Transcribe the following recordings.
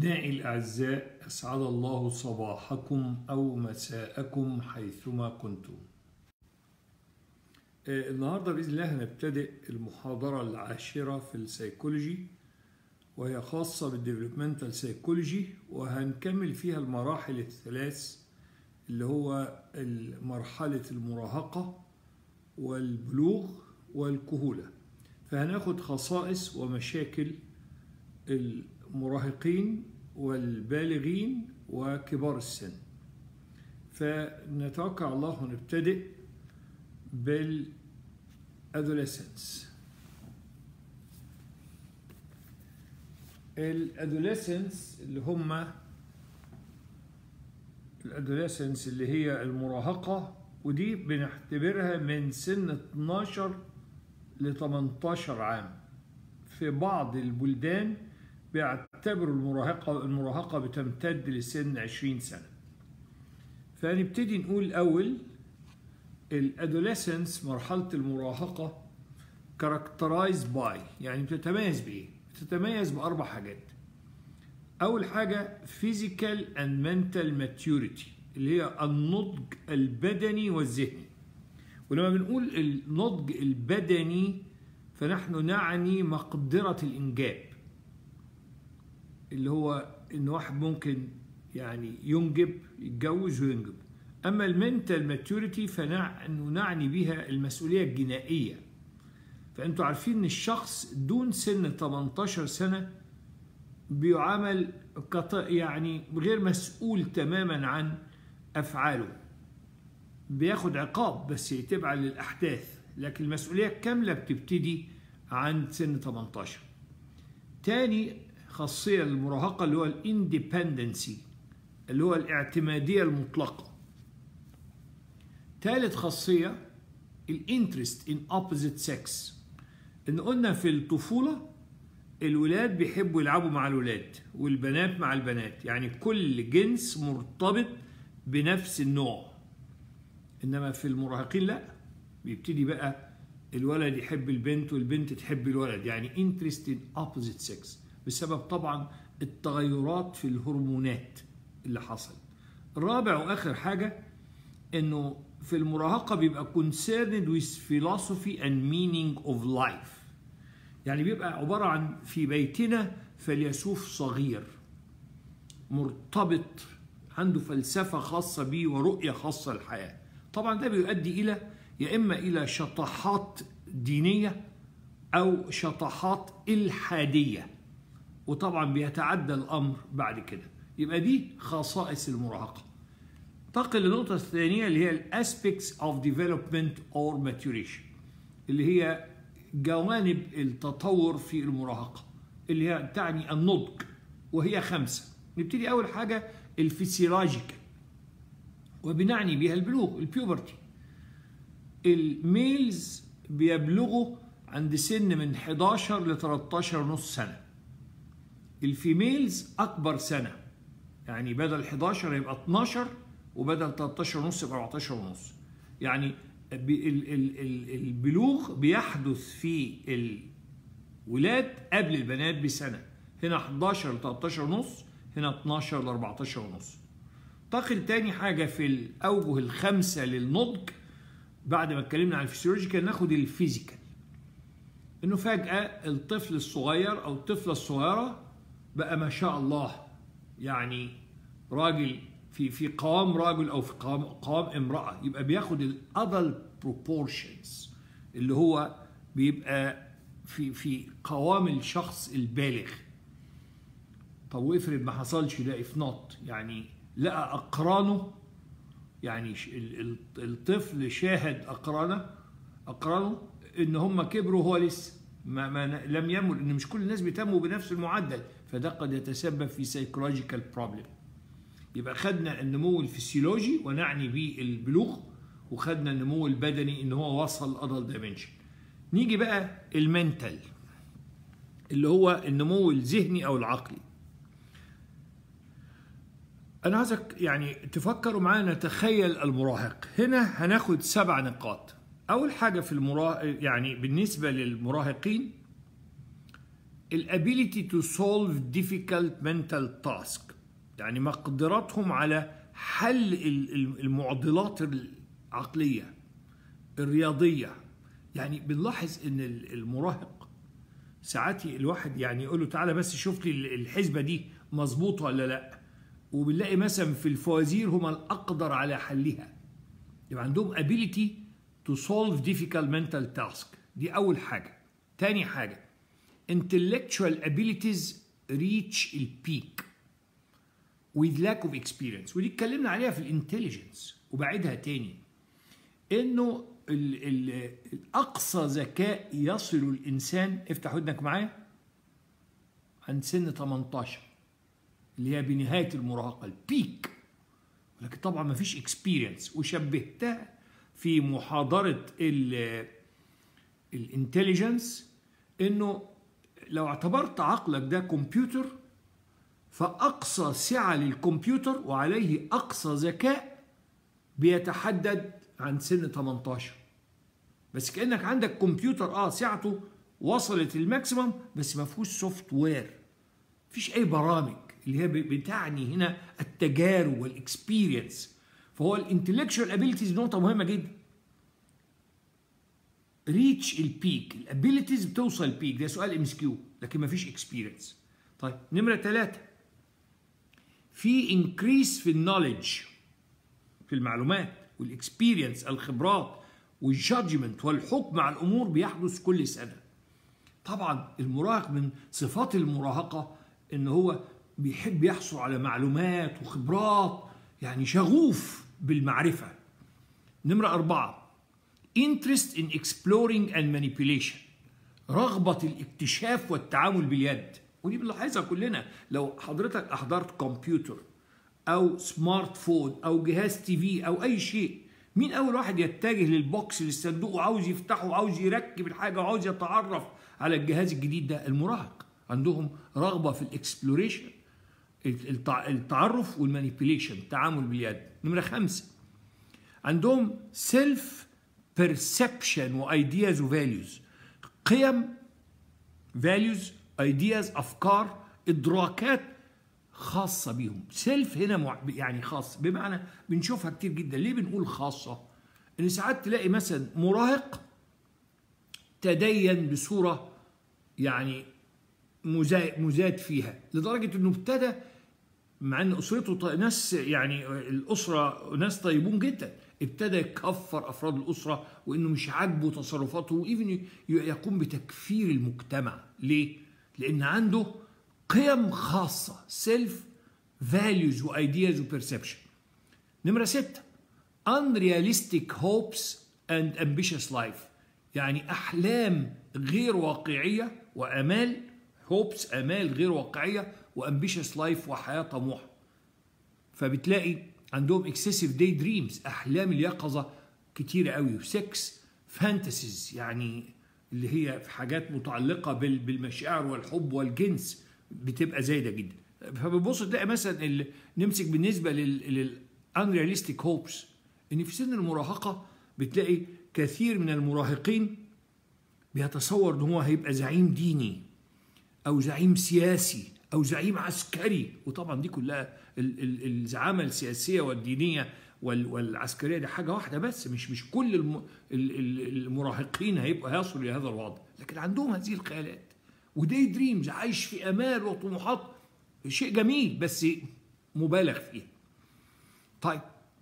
أبنائي الأعزاء أسعد الله صباحكم أو مساءكم حيثما كنتم آه، النهاردة بإذن الله هنبتدئ المحاضرة العاشرة في السيكولوجي وهي خاصة بالديفلوبمنتال سيكولوجي وهنكمل فيها المراحل الثلاث اللي هو مرحلة المراهقة والبلوغ والكهولة فهناخد خصائص ومشاكل المراهقين والبالغين وكبار السن فنتوقع الله ونبتدئ بالادوليسنس الادوليسنس اللي هم الادوليسنس اللي هي المراهقة ودي بنعتبرها من سن 12 ل 18 عام في بعض البلدان بيعتبروا المراهقة المراهقة بتمتد لسن 20 سنة فنبتدي نقول الأول الادوليسنس مرحلة المراهقة كاركترايز باي يعني بتتميز بإيه؟ بتتميز بأربع حاجات أول حاجة physical and mental maturity اللي هي النضج البدني والذهني ولما بنقول النضج البدني فنحن نعني مقدرة الإنجاب اللي هو إن واحد ممكن يعني ينجب يتجوز وينجب أما المنتال ماتيوريتي فنحن نعني بها المسؤولية الجنائية فأنتوا عارفين إن الشخص دون سن 18 سنة بيعامل يعني غير مسؤول تماما عن أفعاله بياخد عقاب بس تبعا للأحداث لكن المسؤولية الكاملة بتبتدي عند سن 18 تاني خاصية للمراهقة اللي هو الاندبندنسي اللي هو الاعتمادية المطلقة ثالث خاصية الانترست ان اوبوزيت سكس ان قلنا في الطفولة الولاد بيحبوا يلعبوا مع الولاد والبنات مع البنات يعني كل جنس مرتبط بنفس النوع انما في المراهقين لا بيبتدي بقى الولد يحب البنت والبنت تحب الولد يعني interest in opposite sex بسبب طبعا التغيرات في الهرمونات اللي حصل الرابع واخر حاجه انه في المراهقه بيبقى concerned with philosophy and meaning of life يعني بيبقى عباره عن في بيتنا فيلسوف صغير مرتبط عنده فلسفه خاصه بيه ورؤيه خاصه للحياه طبعا ده بيؤدي الى يا اما الى شطحات دينيه او شطحات الحاديه وطبعا بيتعدى الامر بعد كده يبقى دي خصائص المراهقه انتقل للنقطه الثانيه اللي هي الاسبيكتس اوف ديفلوبمنت اور ماتوريشن اللي هي جوانب التطور في المراهقه اللي هي تعني النضج وهي خمسه نبتدي اول حاجه الفسيولوجيكال وبنعني بها البلوغ البيوبرتي الميلز بيبلغوا عند سن من 11 ل 13 ونص سنة الفيميلز أكبر سنة يعني بدل 11 يبقى 12 وبدل 13 ونص يبقى 14 ونص يعني البلوغ بيحدث في الولاد قبل البنات بسنة هنا 11 ل 13 ونص هنا 12 ل 14 ونص انتقل تاني حاجة في الأوجه الخمسة للنضج بعد ما اتكلمنا عن الفسيولوجيكال ناخد الفيزيكال انه فجأة الطفل الصغير او الطفلة الصغيرة بقى ما شاء الله يعني راجل في في قوام راجل او في قوام قوام امرأة يبقى بياخد الادل بروبورشنز اللي هو بيبقى في في قوام الشخص البالغ طب وافرض ما حصلش ده اف نوت يعني لقى اقرانه يعني الطفل شاهد اقرانه اقرانه ان هم كبروا وهو لسه ما, ما لم يمر ان مش كل الناس بيتموا بنفس المعدل فده قد يتسبب في سايكولوجيكال بروبلم يبقى خدنا النمو الفسيولوجي ونعني به البلوغ وخدنا النمو البدني ان هو وصل ادل دايمنشن نيجي بقى المنتال اللي هو النمو الذهني او العقلي انا عايزك يعني تفكروا معايا نتخيل المراهق هنا هناخد سبع نقاط اول حاجه في المراهق يعني بالنسبه للمراهقين الابيليتي تو سولف difficult mental task يعني مقدرتهم على حل المعضلات العقليه الرياضيه يعني بنلاحظ ان المراهق ساعات الواحد يعني يقول له تعالى بس شوف لي الحسبه دي مظبوطه ولا لا وبنلاقي مثلا في الفوازير هم الاقدر على حلها يبقى عندهم ability to solve difficult mental task دي اول حاجه تاني حاجه intellectual abilities reach البيك with lack of experience ودي اتكلمنا عليها في الانتليجنس وبعدها تاني انه ال ال الاقصى ذكاء يصل الانسان افتح ودنك معايا عند سن 18 اللي هي بنهايه المراهقه البيك ولكن طبعا ما فيش اكسبيرينس وشبهتها في محاضره الانتليجنس انه لو اعتبرت عقلك ده كمبيوتر فاقصى سعه للكمبيوتر وعليه اقصى ذكاء بيتحدد عند سن 18 بس كانك عندك كمبيوتر اه سعته وصلت الماكسيمم بس ما فيهوش سوفت وير مفيش اي برامج اللي هي بتعني هنا التجارب والاكسبيرينس فهو الانتلكشوال ابيلتيز نقطه مهمه جدا ريتش البيك الابيلتيز بتوصل البيك ده سؤال ام اس كيو لكن ما فيش اكسبيرينس طيب نمره ثلاثة في انكريس في النولج في المعلومات والاكسبيرينس الخبرات والجادجمنت والحكم على الامور بيحدث كل سنه طبعا المراهق من صفات المراهقه ان هو بيحب يحصل على معلومات وخبرات يعني شغوف بالمعرفه نمره اربعه interest in exploring and manipulation رغبة الاكتشاف والتعامل باليد ودي بنلاحظها كلنا لو حضرتك أحضرت كمبيوتر أو سمارت فون أو جهاز تي في أو أي شيء مين أول واحد يتجه للبوكس للصندوق وعاوز يفتحه وعاوز يركب الحاجة وعاوز يتعرف على الجهاز الجديد ده المراهق عندهم رغبة في الاكسبلوريشن التعرف والمانيبيوليشن التعامل باليد نمرة خمسة عندهم سيلف perception وايدياز وفاليوز قيم فاليوز ايدياز افكار ادراكات خاصه بيهم سيلف هنا مع... يعني خاص بمعنى بنشوفها كتير جدا ليه بنقول خاصه ان ساعات تلاقي مثلا مراهق تدين بصوره يعني مزاد فيها لدرجه انه ابتدى مع ان اسرته ناس يعني الاسره ناس طيبون جدا ابتدى يكفر افراد الاسره وانه مش عاجبه تصرفاته وايفن يقوم بتكفير المجتمع ليه؟ لان عنده قيم خاصه سيلف فاليوز وايدياز وبرسبشن نمره ستة unrealistic hopes and ambitious life يعني احلام غير واقعيه وامال هوبس امال غير واقعيه وامبيشس لايف وحياه طموحه فبتلاقي عندهم اكسسيف داي دريمز احلام اليقظه كتيره قوي وسكس فانتسيز يعني اللي هي في حاجات متعلقه بالمشاعر والحب والجنس بتبقى زايده جدا فبتبص تلاقي مثلا اللي نمسك بالنسبه للانرياليستيك هوبس ان في سن المراهقه بتلاقي كثير من المراهقين بيتصور ان هو هيبقى زعيم ديني او زعيم سياسي او زعيم عسكري وطبعا دي كلها الزعامه السياسيه والدينيه والعسكريه دي حاجه واحده بس مش مش كل المراهقين هيبقوا هيصلوا لهذا الوضع لكن عندهم هذه الخيالات ودي دريمز عايش في امال وطموحات شيء جميل بس مبالغ فيه طيب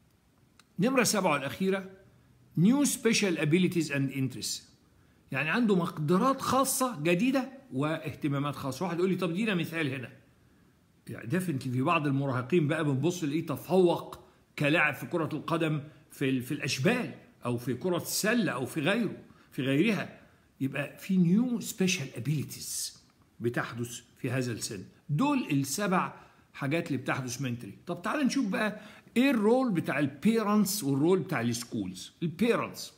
نمرة سبعة الأخيرة new special abilities and interests يعني عنده مقدرات خاصة جديدة واهتمامات خاصة واحد يقول لي طب دينا مثال هنا يعني ديفنتلي في بعض المراهقين بقى بنبص لقيه تفوق كلاعب في كرة القدم في في الأشبال أو في كرة السلة أو في غيره في غيرها يبقى في نيو سبيشال ابيليتيز بتحدث في هذا السن دول السبع حاجات اللي بتحدث منتلي طب تعال نشوف بقى ايه الرول بتاع البيرنتس والرول بتاع السكولز البيرنتس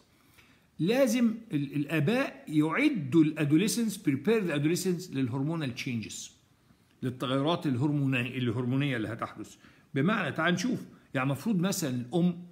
لازم الاباء يعدوا الادوليسنس بريبير الادوليسنس للهرمونال تشينجز للتغيرات الهرمونيه الهرمونيه اللي هتحدث بمعنى تعال نشوف يعني المفروض مثلا الام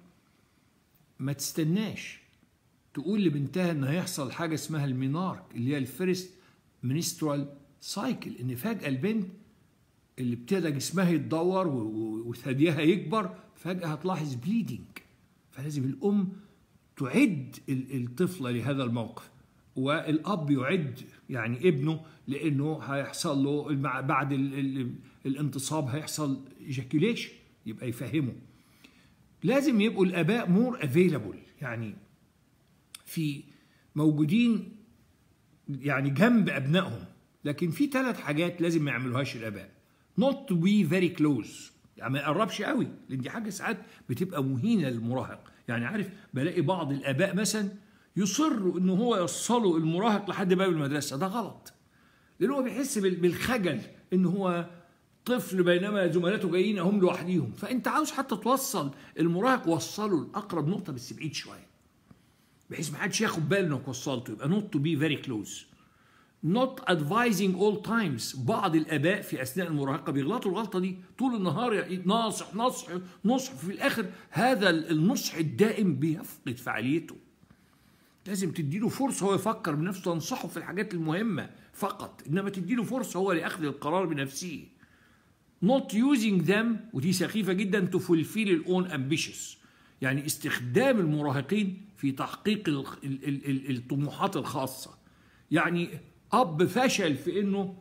ما تستناش تقول لبنتها ان هيحصل حاجه اسمها المينارك اللي هي الفيرست منسترال سايكل ان فجاه البنت اللي ابتدى جسمها يتدور وثديها يكبر فجاه هتلاحظ بليدنج فلازم الام تعد الطفله لهذا الموقف والاب يعد يعني ابنه لانه هيحصل له بعد الانتصاب هيحصل ايجاكيوليشن يبقى يفهمه لازم يبقوا الاباء مور افيلابل يعني في موجودين يعني جنب ابنائهم لكن في ثلاث حاجات لازم ما يعملوهاش الاباء not to be very close يعني ما يقربش قوي لان دي حاجه ساعات بتبقى مهينه للمراهق يعني عارف بلاقي بعض الاباء مثلا يصروا ان هو يوصلوا المراهق لحد باب المدرسه ده غلط لان هو بيحس بالخجل ان هو طفل بينما زملاته جايين هم لوحديهم فانت عاوز حتى توصل المراهق وصله لاقرب نقطه بس بعيد شويه بحيث ما حدش ياخد باله انك وصلته يبقى not to be very close not advising all times بعض الاباء في اثناء المراهقه بيغلطوا الغلطه دي طول النهار ناصح نصح نصح في الاخر هذا النصح الدائم بيفقد فعاليته لازم تديله فرصه هو يفكر بنفسه تنصحه في الحاجات المهمه فقط انما تديله فرصه هو لاخذ القرار بنفسه not using them ودي سخيفه جدا to fulfill your own ambitions يعني استخدام المراهقين في تحقيق الطموحات الخاصه يعني اب فشل في انه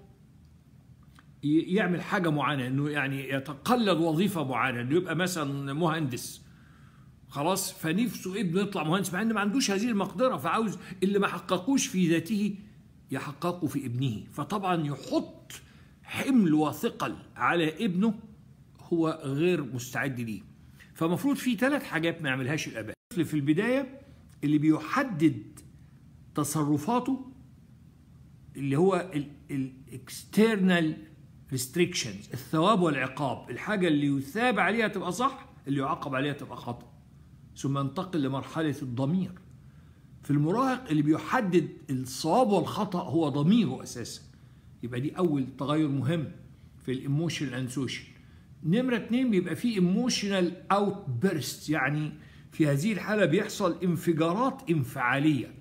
يعمل حاجه معينه انه يعني يتقلد وظيفه معينه انه يبقى مثلا مهندس خلاص فنفسه ابنه يطلع مهندس مع انه ما عندوش هذه المقدره فعاوز اللي ما حققوش في ذاته يحققه في ابنه فطبعا يحط حمل وثقل على ابنه هو غير مستعد ليه فمفروض في ثلاث حاجات ما يعملهاش الاباء في البدايه اللي بيحدد تصرفاته اللي هو الاكسترنال ريستريكشنز الثواب والعقاب الحاجه اللي يثاب عليها تبقى صح اللي يعاقب عليها تبقى خطا ثم ينتقل لمرحله الضمير في المراهق اللي بيحدد الصواب والخطا هو ضميره اساسا يبقى دي اول تغير مهم في الايموشن اند سوشيال نمره اتنين بيبقى فيه ايموشنال اوت بيرست يعني في هذه الحاله بيحصل انفجارات انفعاليه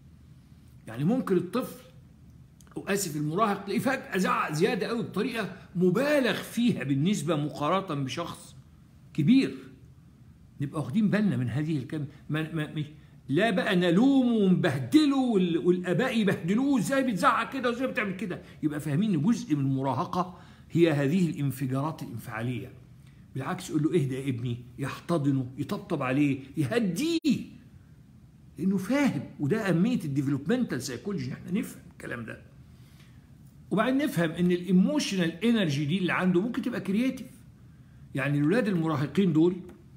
يعني ممكن الطفل واسف المراهق تلاقيه فجاه زعق زياده قوي بطريقه مبالغ فيها بالنسبه مقارنه بشخص كبير نبقى واخدين بالنا من هذه الكلمه ما ما لا بقى نلومه ونبهدله والاباء يبهدلوه ازاي بتزعق كده وازاي بتعمل كده يبقى فاهمين ان جزء من المراهقه هي هذه الانفجارات الانفعاليه بالعكس يقول له اهدى يا ابني يحتضنه يطبطب عليه يهديه لانه فاهم وده اهميه الديفلوبمنتال سايكولوجي احنا نفهم الكلام ده وبعدين نفهم ان الايموشنال انرجي دي اللي عنده ممكن تبقى كرياتيف يعني الاولاد المراهقين دول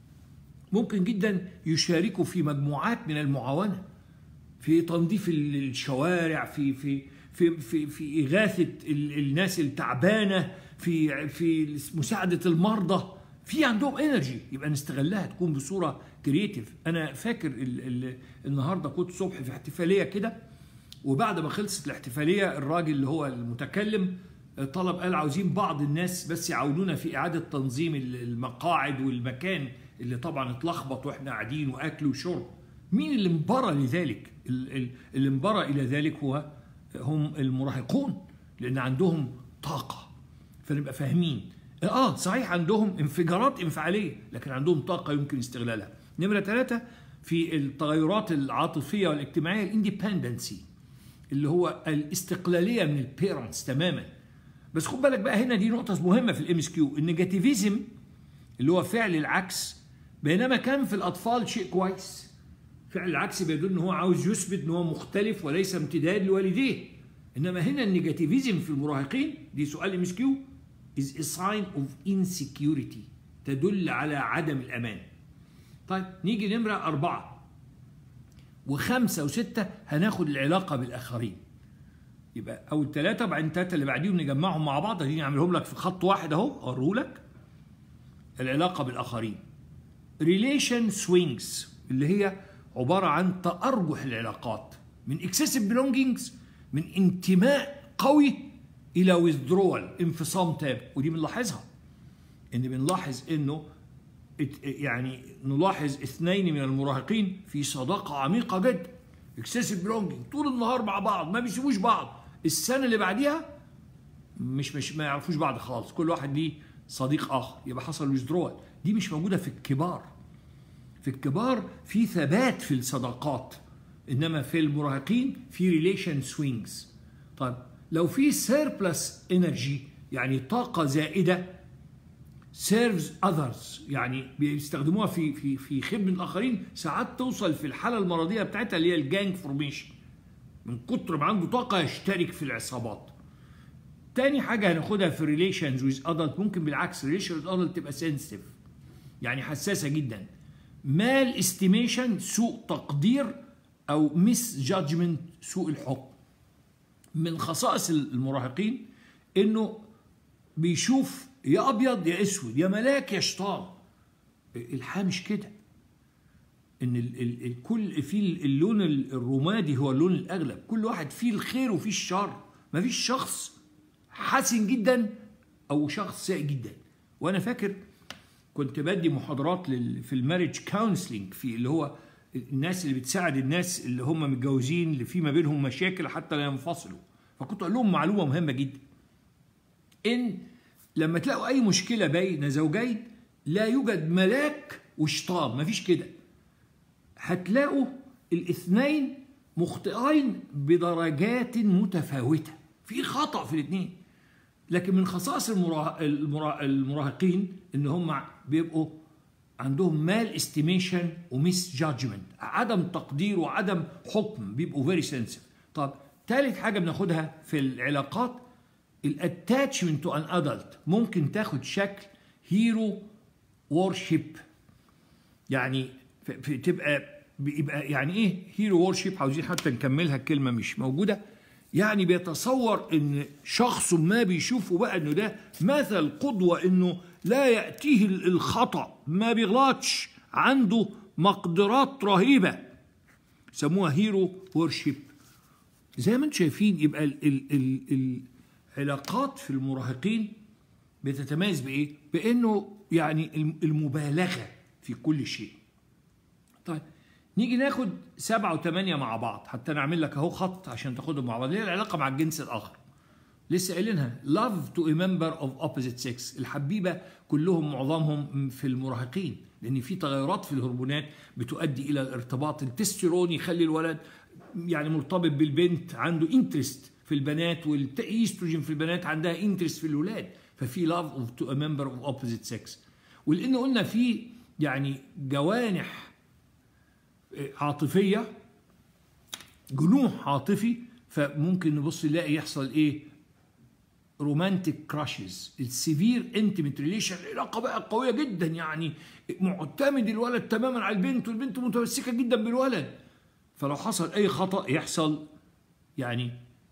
ممكن جدا يشاركوا في مجموعات من المعاونه في تنظيف الشوارع في في في في, في اغاثه الناس التعبانه في في مساعده المرضى في عندهم انرجي يبقى نستغلها تكون بصوره كرييتيف انا فاكر ال ال النهارده كنت الصبح في احتفاليه كده وبعد ما خلصت الاحتفاليه الراجل اللي هو المتكلم طلب قال عاوزين بعض الناس بس يعاونونا في اعاده تنظيم المقاعد والمكان اللي طبعا اتلخبط واحنا قاعدين واكل وشرب مين اللي انبرى لذلك اللي انبرى الى ذلك هو هم المراهقون لان عندهم طاقه فنبقى فاهمين اه صحيح عندهم انفجارات انفعاليه لكن عندهم طاقه يمكن استغلالها نمره ثلاثه في التغيرات العاطفيه والاجتماعيه الاندبندنسي اللي هو الاستقلاليه من البيرنتس تماما بس خد بالك بقى هنا دي نقطه مهمه في الام اس كيو النيجاتيفيزم اللي هو فعل العكس بينما كان في الاطفال شيء كويس فعل العكس بيدل ان هو عاوز يثبت ان هو مختلف وليس امتداد لوالديه انما هنا النيجاتيفيزم في المراهقين دي سؤال ام اس كيو is a sign of insecurity تدل على عدم الامان طيب نيجي نمرة أربعة وخمسة وستة هناخد العلاقة بالآخرين يبقى أول ثلاثة بعدين ثلاثة اللي بعديهم نجمعهم مع بعض دي نعملهم لك في خط واحد أهو أوريه لك العلاقة بالآخرين ريليشن سوينجز اللي هي عبارة عن تأرجح العلاقات من اكسسيف belongings من انتماء قوي إلى withdrawal انفصام تام ودي بنلاحظها إن بنلاحظ إنه يعني نلاحظ اثنين من المراهقين في صداقة عميقة جدا اكسسيف belonging طول النهار مع بعض ما بيسيبوش بعض السنة اللي بعديها مش مش ما يعرفوش بعض خالص كل واحد ليه صديق اخر يبقى حصل ويزدرول دي مش موجوده في الكبار في الكبار في ثبات في الصداقات انما في المراهقين في ريليشن سوينجز طيب لو في سيربلس انرجي يعني طاقه زائده سيرفز اذرز يعني بيستخدموها في في في خدمه الاخرين ساعات توصل في الحاله المرضيه بتاعتها اللي هي الجانج فورميشن من كتر ما عنده طاقه يشترك في العصابات تاني حاجه هناخدها في ريليشنز ويز ادلت ممكن بالعكس ريليشن ويز ادلت تبقى سنسيتيف يعني حساسه جدا مال استيميشن سوء تقدير او مس جادجمنت سوء الحكم من خصائص المراهقين انه بيشوف يا ابيض يا اسود يا ملاك يا شيطان الحياه مش كده ان ال ال الكل في اللون الرمادي هو اللون الاغلب كل واحد فيه الخير وفيه الشر ما فيش شخص حسن جدا او شخص سيء جدا وانا فاكر كنت بدي محاضرات لل في الماريج كونسلنج في اللي هو الناس اللي بتساعد الناس اللي هم متجوزين اللي في ما بينهم مشاكل حتى لا ينفصلوا فكنت اقول لهم معلومه مهمه جدا ان لما تلاقوا اي مشكله بين زوجين لا يوجد ملاك وشيطان مفيش كده هتلاقوا الاثنين مخطئين بدرجات متفاوته في خطا في الاثنين لكن من خصائص المراهقين ان هم بيبقوا عندهم مال استيميشن وميس جادجمنت عدم تقدير وعدم حكم بيبقوا فيري سنسيف طب ثالث حاجه بناخدها في العلاقات الاتاتشمنت تو ان ادلت ممكن تاخد شكل هيرو وورشيب يعني تبقى بيبقى يعني ايه هيرو وورشيب عاوزين حتى نكملها الكلمه مش موجوده يعني بيتصور ان شخص ما بيشوفه بقى انه ده مثل قدوه انه لا ياتيه الخطا ما بيغلطش عنده مقدرات رهيبه سموها هيرو وورشيب زي ما انتم شايفين يبقى ال ال ال العلاقات في المراهقين بتتميز بايه؟ بانه يعني المبالغه في كل شيء. طيب نيجي ناخد سبعة وثمانية مع بعض حتى نعمل لك اهو خط عشان تاخدهم مع بعض اللي هي العلاقة مع الجنس الآخر. لسه قايلينها love to a member of opposite sex الحبيبة كلهم معظمهم في المراهقين لأن في تغيرات في الهرمونات بتؤدي إلى الارتباط التستيرون يخلي الولد يعني مرتبط بالبنت عنده انترست في البنات والايستروجين في البنات عندها انترست في الولاد ففي لاف اوف تو ا ممبر اوف اوبوزيت سكس ولان قلنا في يعني جوانح عاطفيه جنوح عاطفي فممكن نبص نلاقي يحصل ايه رومانتك كراشز السيفير انتمنت ريليشن علاقه بقى قويه جدا يعني معتمد الولد تماما على البنت والبنت متمسكه جدا بالولد فلو حصل اي خطا يحصل يعني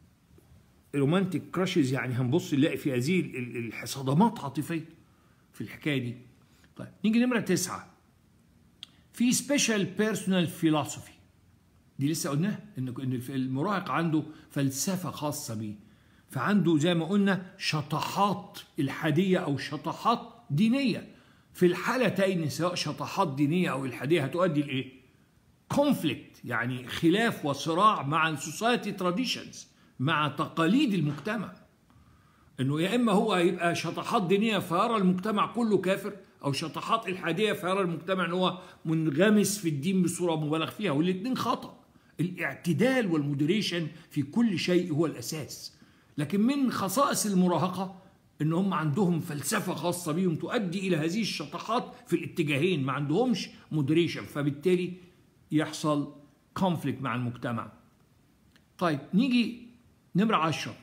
رومانتك كراشز يعني هنبص نلاقي في هذه الصدمات عاطفيه في الحكايه دي طيب نيجي نمره تسعه في سبيشال بيرسونال فيلوسفي دي لسه قلناها ان ان المراهق عنده فلسفه خاصه بيه فعنده زي ما قلنا شطحات الحاديه او شطحات دينيه في الحالتين سواء شطحات دينيه او الحاديه هتؤدي لايه؟ كونفليكت يعني خلاف وصراع مع السوسايتي تراديشنز مع تقاليد المجتمع انه يا اما هو هيبقى شطحات دينيه فيرى المجتمع كله كافر او شطحات الحاديه فيرى المجتمع ان هو منغمس في الدين بصوره مبالغ فيها والاثنين خطا الاعتدال والمودريشن في كل شيء هو الاساس لكن من خصائص المراهقه ان هم عندهم فلسفه خاصه بيهم تؤدي الى هذه الشطحات في الاتجاهين ما عندهمش مودريشن فبالتالي يحصل كونفليكت مع المجتمع طيب نيجي نمرة عشرة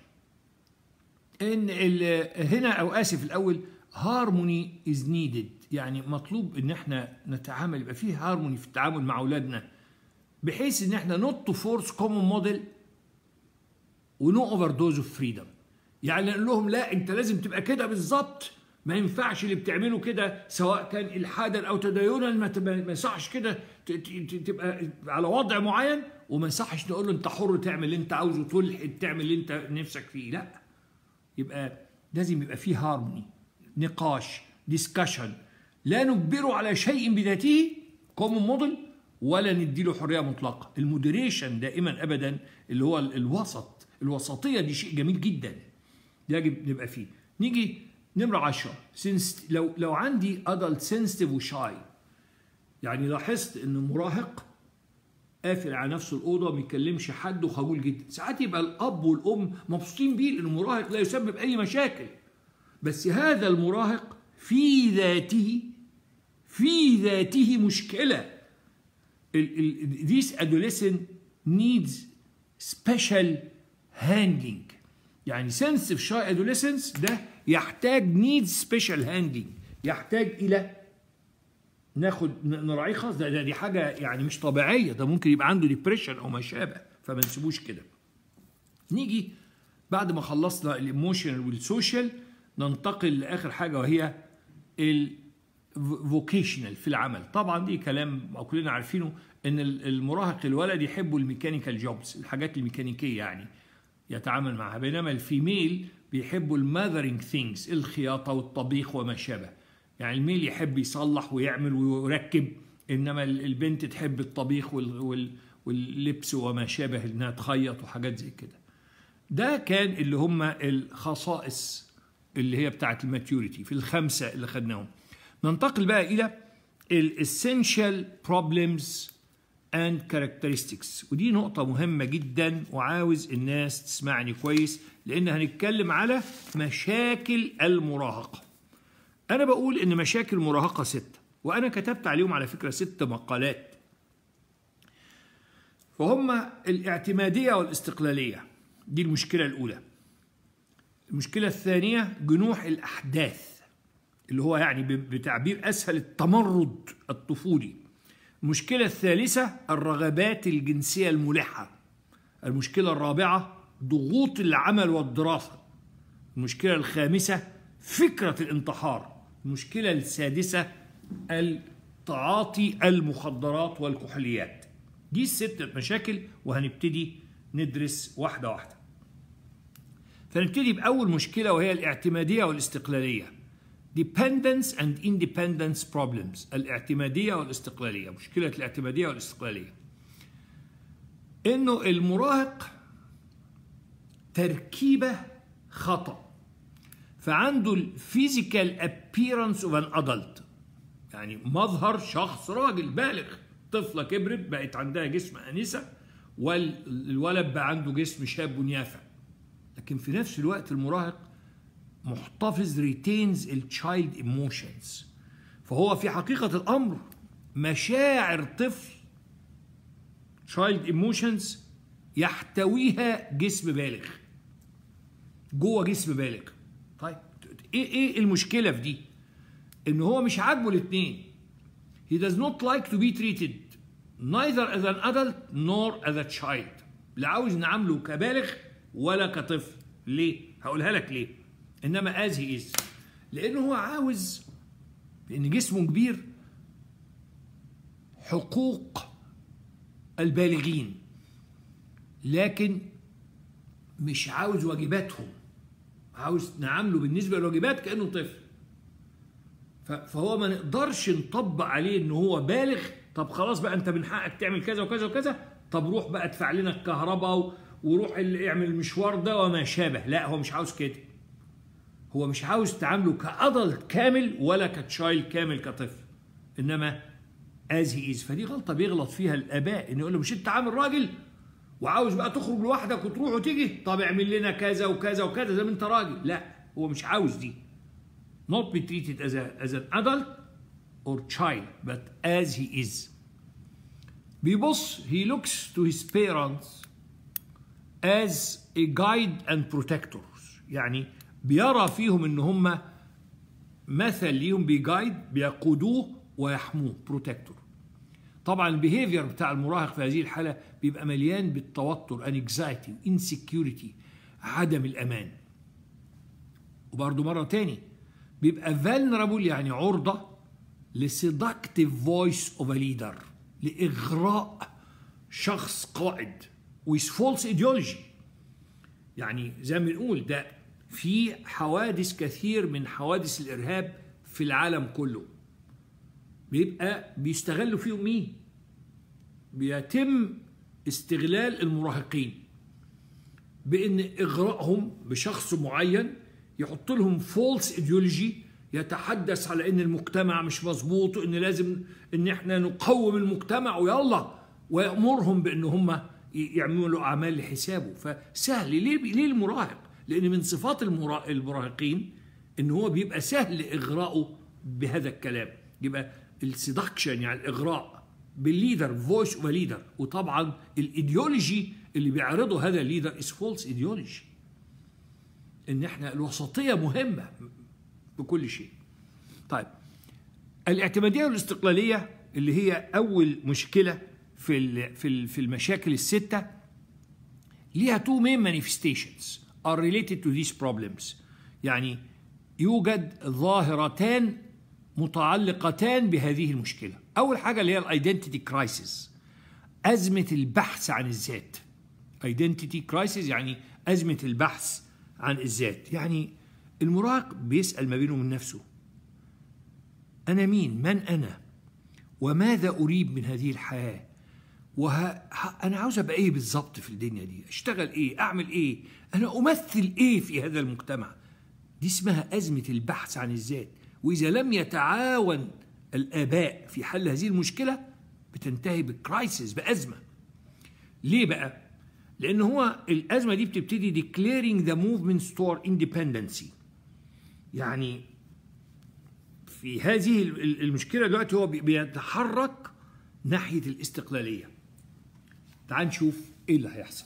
ان هنا او اسف الاول هارموني از نيدد يعني مطلوب ان احنا نتعامل يبقى فيه هارموني في التعامل مع اولادنا بحيث ان احنا نوت تو فورس كومون موديل ونو اوفر دوز اوف فريدم يعني نقول لهم لا انت لازم تبقى كده بالظبط ما ينفعش اللي بتعمله كده سواء كان الحادا او تدينا ما يصحش كده تبقى على وضع معين وما يصحش نقول له انت حر تعمل اللي انت عاوزه تلحد تعمل اللي انت نفسك فيه لا يبقى لازم يبقى فيه هارموني نقاش ديسكشن لا نجبره على شيء بذاته كومون موديل ولا نديله حريه مطلقه المودريشن دائما ابدا اللي هو الوسط الوسطيه دي شيء جميل جدا يجب نبقى فيه نيجي نمرة 10 سنس لو لو عندي ادلت سنسيتيف وشاي يعني لاحظت ان مراهق قافل على نفسه الاوضه ما بيكلمش حد وخجول جدا ساعات يبقى الاب والام مبسوطين بيه لان المراهق لا يسبب اي مشاكل بس هذا المراهق في ذاته في ذاته مشكله ال- ال- this adolescent needs special handling يعني sensitive shy adolescence ده يحتاج needs special handling يحتاج الى ناخد ن- نراعيه خالص ده, ده دي حاجه يعني مش طبيعيه ده ممكن يبقى عنده ديبريشن او ما شابه فما نسيبوش كده نيجي بعد ما خلصنا الايموشنال والسوشيال ننتقل لاخر حاجه وهي الفوكيشنال في العمل طبعا دي كلام كلنا عارفينه ان ال- المراهق الولد يحبوا الميكانيكال جوبز الحاجات الميكانيكيه يعني يتعامل معها بينما الفيميل بيحبوا الماذرنج ثينجز الخياطه والطبيخ وما شابه يعني الميل يحب يصلح ويعمل ويركب انما ال- البنت تحب الطبيخ وال- وال- واللبس وما شابه انها تخيط وحاجات زي كده ده كان اللي هم الخصائص اللي هي بتاعت الماتيوريتي في الخمسه اللي خدناهم ننتقل بقى الى الاسينشال بروبلمز اند characteristics ودي نقطة مهمة جدا وعاوز الناس تسمعني كويس لأن هنتكلم على مشاكل المراهقة. أنا بقول إن مشاكل المراهقة ستة وأنا كتبت عليهم على فكرة ست مقالات. فهم الاعتمادية والاستقلالية دي المشكلة الأولى. المشكلة الثانية جنوح الأحداث اللي هو يعني ب- بتعبير أسهل التمرد الطفولي. المشكلة الثالثة الرغبات الجنسية الملحة. المشكلة الرابعة ضغوط العمل والدراسة. المشكلة الخامسة فكرة الانتحار. المشكلة السادسة التعاطي المخدرات والكحوليات. دي الست مشاكل وهنبتدي ندرس واحدة واحدة. فنبتدي بأول مشكلة وهي الاعتمادية والاستقلالية. dependence and independence problems الاعتمادية والاستقلالية مشكلة الاعتمادية والاستقلالية انه المراهق تركيبة خطأ فعنده الفيزيكال appearance of an adult يعني مظهر شخص راجل بالغ طفلة كبرت بقت عندها جسم أنسة والولد بقى عنده جسم شاب يافع لكن في نفس الوقت المراهق محتفظ ريتينز التشايلد ايموشنز فهو في حقيقة الأمر مشاعر طفل تشايلد ايموشنز يحتويها جسم بالغ جوه جسم بالغ طيب ايه ايه المشكلة في دي؟ ان هو مش عاجبه الاثنين he does not like to be treated neither as an adult nor as a child لا عاوز نعامله كبالغ ولا كطفل ليه؟ هقولها لك ليه انما as he is لانه هو عاوز لان جسمه كبير حقوق البالغين لكن مش عاوز واجباتهم عاوز نعامله بالنسبه للواجبات كانه طفل ف- فهو ما نقدرش نطبق عليه ان هو بالغ طب خلاص بقى انت من حقك تعمل كذا وكذا وكذا طب روح بقى ادفع لنا الكهرباء و- وروح ال- اعمل المشوار ده وما شابه لا هو مش عاوز كده هو مش عاوز تعامله كأدلت كامل ولا كتشايلد كامل كطفل انما از هي از فدي غلطه بيغلط فيها الاباء انه يقول له مش انت عامل راجل وعاوز بقى تخرج لوحدك وتروح وتيجي طب اعمل لنا كذا وكذا وكذا زي ما انت راجل لا هو مش عاوز دي not be treated as, a, as an adult or child but as he is بيبص he looks to his parents as a guide and protectors يعني بيرى فيهم ان هم مثل ليهم بيجايد بيقودوه ويحموه بروتكتور طبعا البيهيفير بتاع المراهق في هذه الحاله بيبقى مليان بالتوتر انكزايتي انسكيورتي عدم الامان وبرضه مره تاني بيبقى vulnerable يعني عرضه لسيدكتيف فويس اوف ليدر لاغراء شخص قائد with false ideology يعني زي ما بنقول ده في حوادث كثير من حوادث الارهاب في العالم كله بيبقى بيستغلوا فيهم مين؟ بيتم استغلال المراهقين بان اغرائهم بشخص معين يحط لهم فولس ايديولوجي يتحدث على ان المجتمع مش مظبوط وان لازم ان احنا نقوم المجتمع ويلا ويامرهم بان هم يعملوا اعمال لحسابه فسهل ليه ليه المراهق لان من صفات المراهقين ان هو بيبقى سهل اغراءه بهذا الكلام يبقى السيدكشن يعني الاغراء بالليدر فويس اوف ليدر وطبعا الايديولوجي اللي بيعرضه هذا الليدر از فولس ايديولوجي ان احنا الوسطيه مهمه بكل شيء طيب الاعتماديه والاستقلاليه اللي هي اول مشكله في في في المشاكل السته ليها تو مين مانيفستيشنز are related to these problems يعني يوجد ظاهرتان متعلقتان بهذه المشكله اول حاجه اللي هي الايدنتيتي كرايسيس ازمه البحث عن الذات ايدنتيتي كرايسيس يعني ازمه البحث عن الذات يعني المراهق بيسال ما بينه من نفسه انا مين من انا وماذا اريد من هذه الحياه وه... انا عاوز ابقى ايه بالظبط في الدنيا دي اشتغل ايه اعمل ايه انا امثل ايه في هذا المجتمع دي اسمها ازمه البحث عن الذات واذا لم يتعاون الاباء في حل هذه المشكله بتنتهي بكرايسيس بازمه ليه بقى لان هو الازمه دي بتبتدي declaring the movement toward independency يعني في هذه المشكله دلوقتي هو بيتحرك ناحيه الاستقلاليه تعال نشوف ايه اللي هيحصل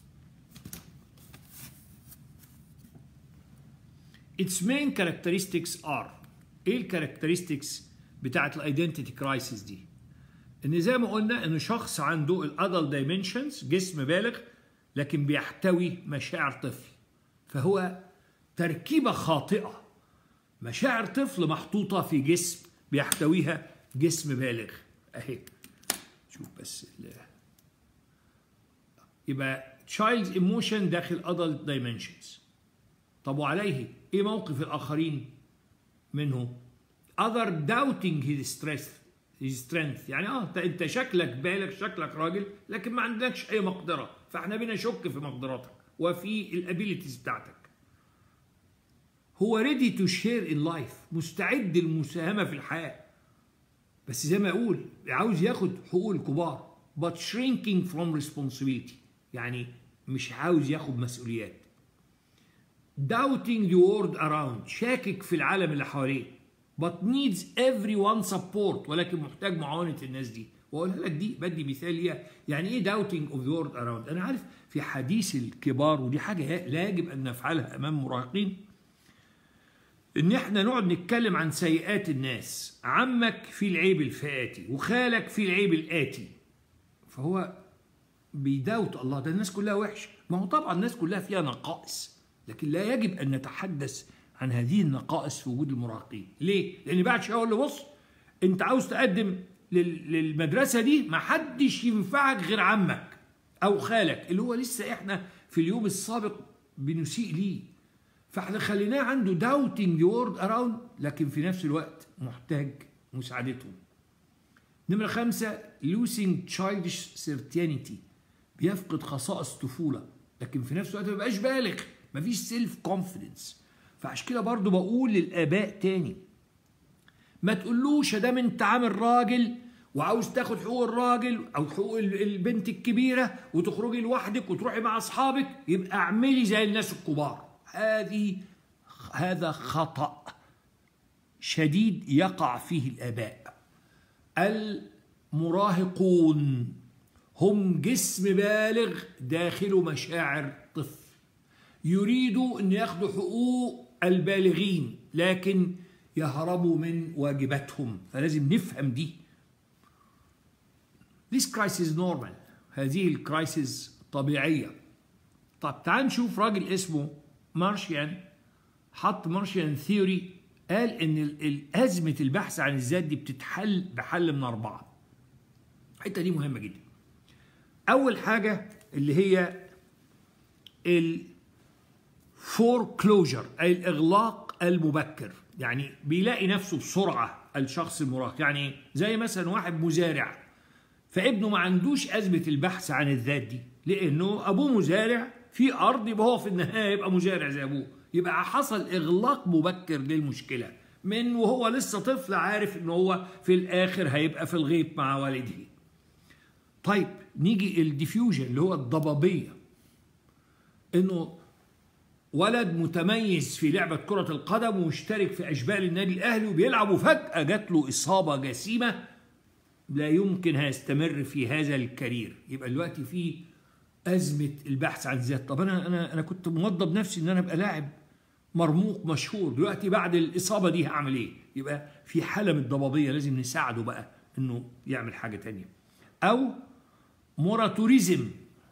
its main characteristics are ايه الكاركترستكس بتاعت الايدنتيتي كرايسيس دي ان زي ما قلنا ان شخص عنده الادل دايمنشنز جسم بالغ لكن بيحتوي مشاعر طفل فهو تركيبه خاطئه مشاعر طفل محطوطه في جسم بيحتويها جسم بالغ اهي شوف بس يبقى child's emotion داخل adult dimensions طب وعليه ايه موقف الاخرين منه other doubting his strength his strength يعني اه انت شكلك بالغ شكلك راجل لكن ما عندكش اي مقدره فاحنا بنشك في مقدراتك وفي الابيليتيز بتاعتك هو ريدي تو شير ان لايف مستعد للمساهمه في الحياه بس زي ما اقول عاوز ياخد حقوق الكبار but shrinking from responsibility يعني مش عاوز ياخد مسؤوليات doubting the world around شاكك في العالم اللي حواليه but needs everyone support ولكن محتاج معاونة الناس دي واقولها لك دي بدي مثال ليها يعني ايه doubting of the world around انا عارف في حديث الكبار ودي حاجة لا يجب ان نفعلها امام مراهقين ان احنا نقعد نتكلم عن سيئات الناس عمك في العيب الفاتي وخالك في العيب الاتي فهو بيداوت الله ده الناس كلها وحشه ما هو طبعا الناس كلها فيها نقائص لكن لا يجب ان نتحدث عن هذه النقائص في وجود المراهقين ليه لان بعد شويه اقول له بص انت عاوز تقدم للمدرسه دي ما حدش ينفعك غير عمك او خالك اللي هو لسه احنا في اليوم السابق بنسيء ليه فاحنا خليناه عنده داوتنج ذا وورد اراوند لكن في نفس الوقت محتاج مساعدتهم نمرة خمسة losing childish certainty بيفقد خصائص طفولة لكن في نفس الوقت ما بقاش بالغ مفيش سيلف كونفيدنس فعشان كده برضو بقول للآباء تاني ما تقولوش ده انت عامل راجل وعاوز تاخد حقوق الراجل او حقوق البنت الكبيره وتخرجي لوحدك وتروحي مع اصحابك يبقى اعملي زي الناس الكبار هذه هذا خطأ شديد يقع فيه الآباء المراهقون هم جسم بالغ داخله مشاعر طفل يريدوا أن ياخدوا حقوق البالغين لكن يهربوا من واجباتهم فلازم نفهم دي This crisis normal هذه الكرايسيس طبيعية طب تعال نشوف راجل اسمه مارشيان حط مارشيان ثيوري قال ان ازمه البحث عن الذات دي بتتحل بحل من اربعه الحته دي مهمه جدا اول حاجه اللي هي الفور كلوجر اي الاغلاق المبكر يعني بيلاقي نفسه بسرعه الشخص المراهق يعني زي مثلا واحد مزارع فابنه ما عندوش ازمه البحث عن الذات دي لانه ابوه مزارع في ارض يبقى هو في النهايه يبقى مزارع زي ابوه يبقى حصل اغلاق مبكر للمشكله من وهو لسه طفل عارف ان هو في الاخر هيبقى في الغيط مع والده طيب نيجي الديفيوجن اللي هو الضبابيه انه ولد متميز في لعبة كرة القدم ومشترك في أشبال النادي الأهلي وبيلعب وفجأة جات له إصابة جسيمة لا يمكن هيستمر في هذا الكارير يبقى دلوقتي في أزمة البحث عن الذات طب أنا أنا أنا كنت موضب نفسي إن أنا أبقى لاعب مرموق مشهور دلوقتي بعد الإصابة دي هعمل إيه؟ يبقى في حالة من الضبابية لازم نساعده بقى إنه يعمل حاجة تانية أو موراتوريزم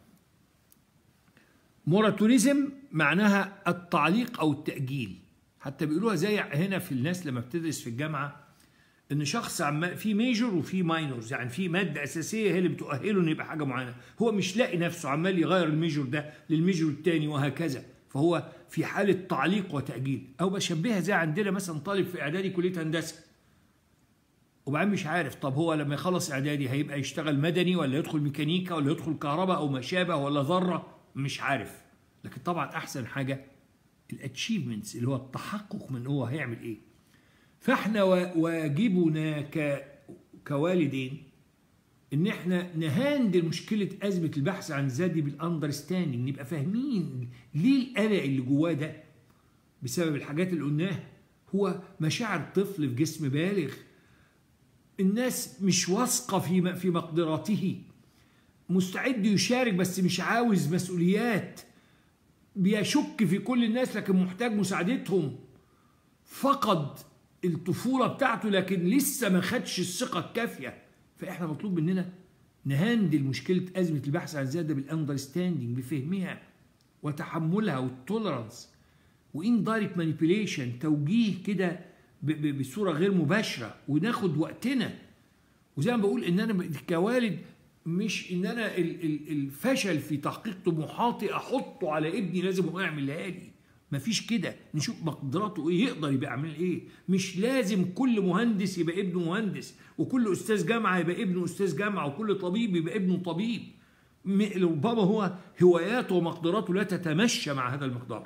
موراتوريزم معناها التعليق او التاجيل حتى بيقولوها زي هنا في الناس لما بتدرس في الجامعه ان شخص عم في ميجور وفي ماينورز يعني في ماده اساسيه هي اللي بتؤهله انه يبقى حاجه معينه هو مش لاقي نفسه عمال يغير الميجور ده للميجور الثاني وهكذا فهو في حاله تعليق وتاجيل او بشبهها زي عندنا مثلا طالب في اعدادي كليه هندسه وبعدين مش عارف طب هو لما يخلص اعدادي هيبقى يشتغل مدني ولا يدخل ميكانيكا ولا يدخل كهرباء او ما شابه ولا ذره مش عارف لكن طبعا احسن حاجه الاتشيفمنتس اللي هو التحقق من هو هيعمل ايه فاحنا واجبنا ك كوالدين ان احنا نهاندل مشكله ازمه البحث عن الذات دي بالاندرستاندنج نبقى فاهمين ليه القلق اللي جواه ده بسبب الحاجات اللي قلناها هو مشاعر طفل في جسم بالغ الناس مش واثقه في في مقدراته مستعد يشارك بس مش عاوز مسؤوليات بيشك في كل الناس لكن محتاج مساعدتهم فقد الطفوله بتاعته لكن لسه ما خدش الثقه الكافيه فاحنا مطلوب مننا نهندل مشكله ازمه البحث عن الذات بالاندرستاندينج بفهمها وتحملها والتولرانس وان دايركت مانيبيوليشن توجيه كده بصوره غير مباشره وناخد وقتنا وزي ما بقول ان انا كوالد مش ان انا الفشل في تحقيق طموحاتي احطه على ابني لازم هو يعملها لي مفيش كده نشوف مقدراته ايه يقدر يبقى يعمل ايه مش لازم كل مهندس يبقى ابنه مهندس وكل استاذ جامعه يبقى ابنه استاذ جامعه وكل طبيب يبقى ابنه طبيب ربما هو هواياته ومقدراته لا تتمشى مع هذا المقدار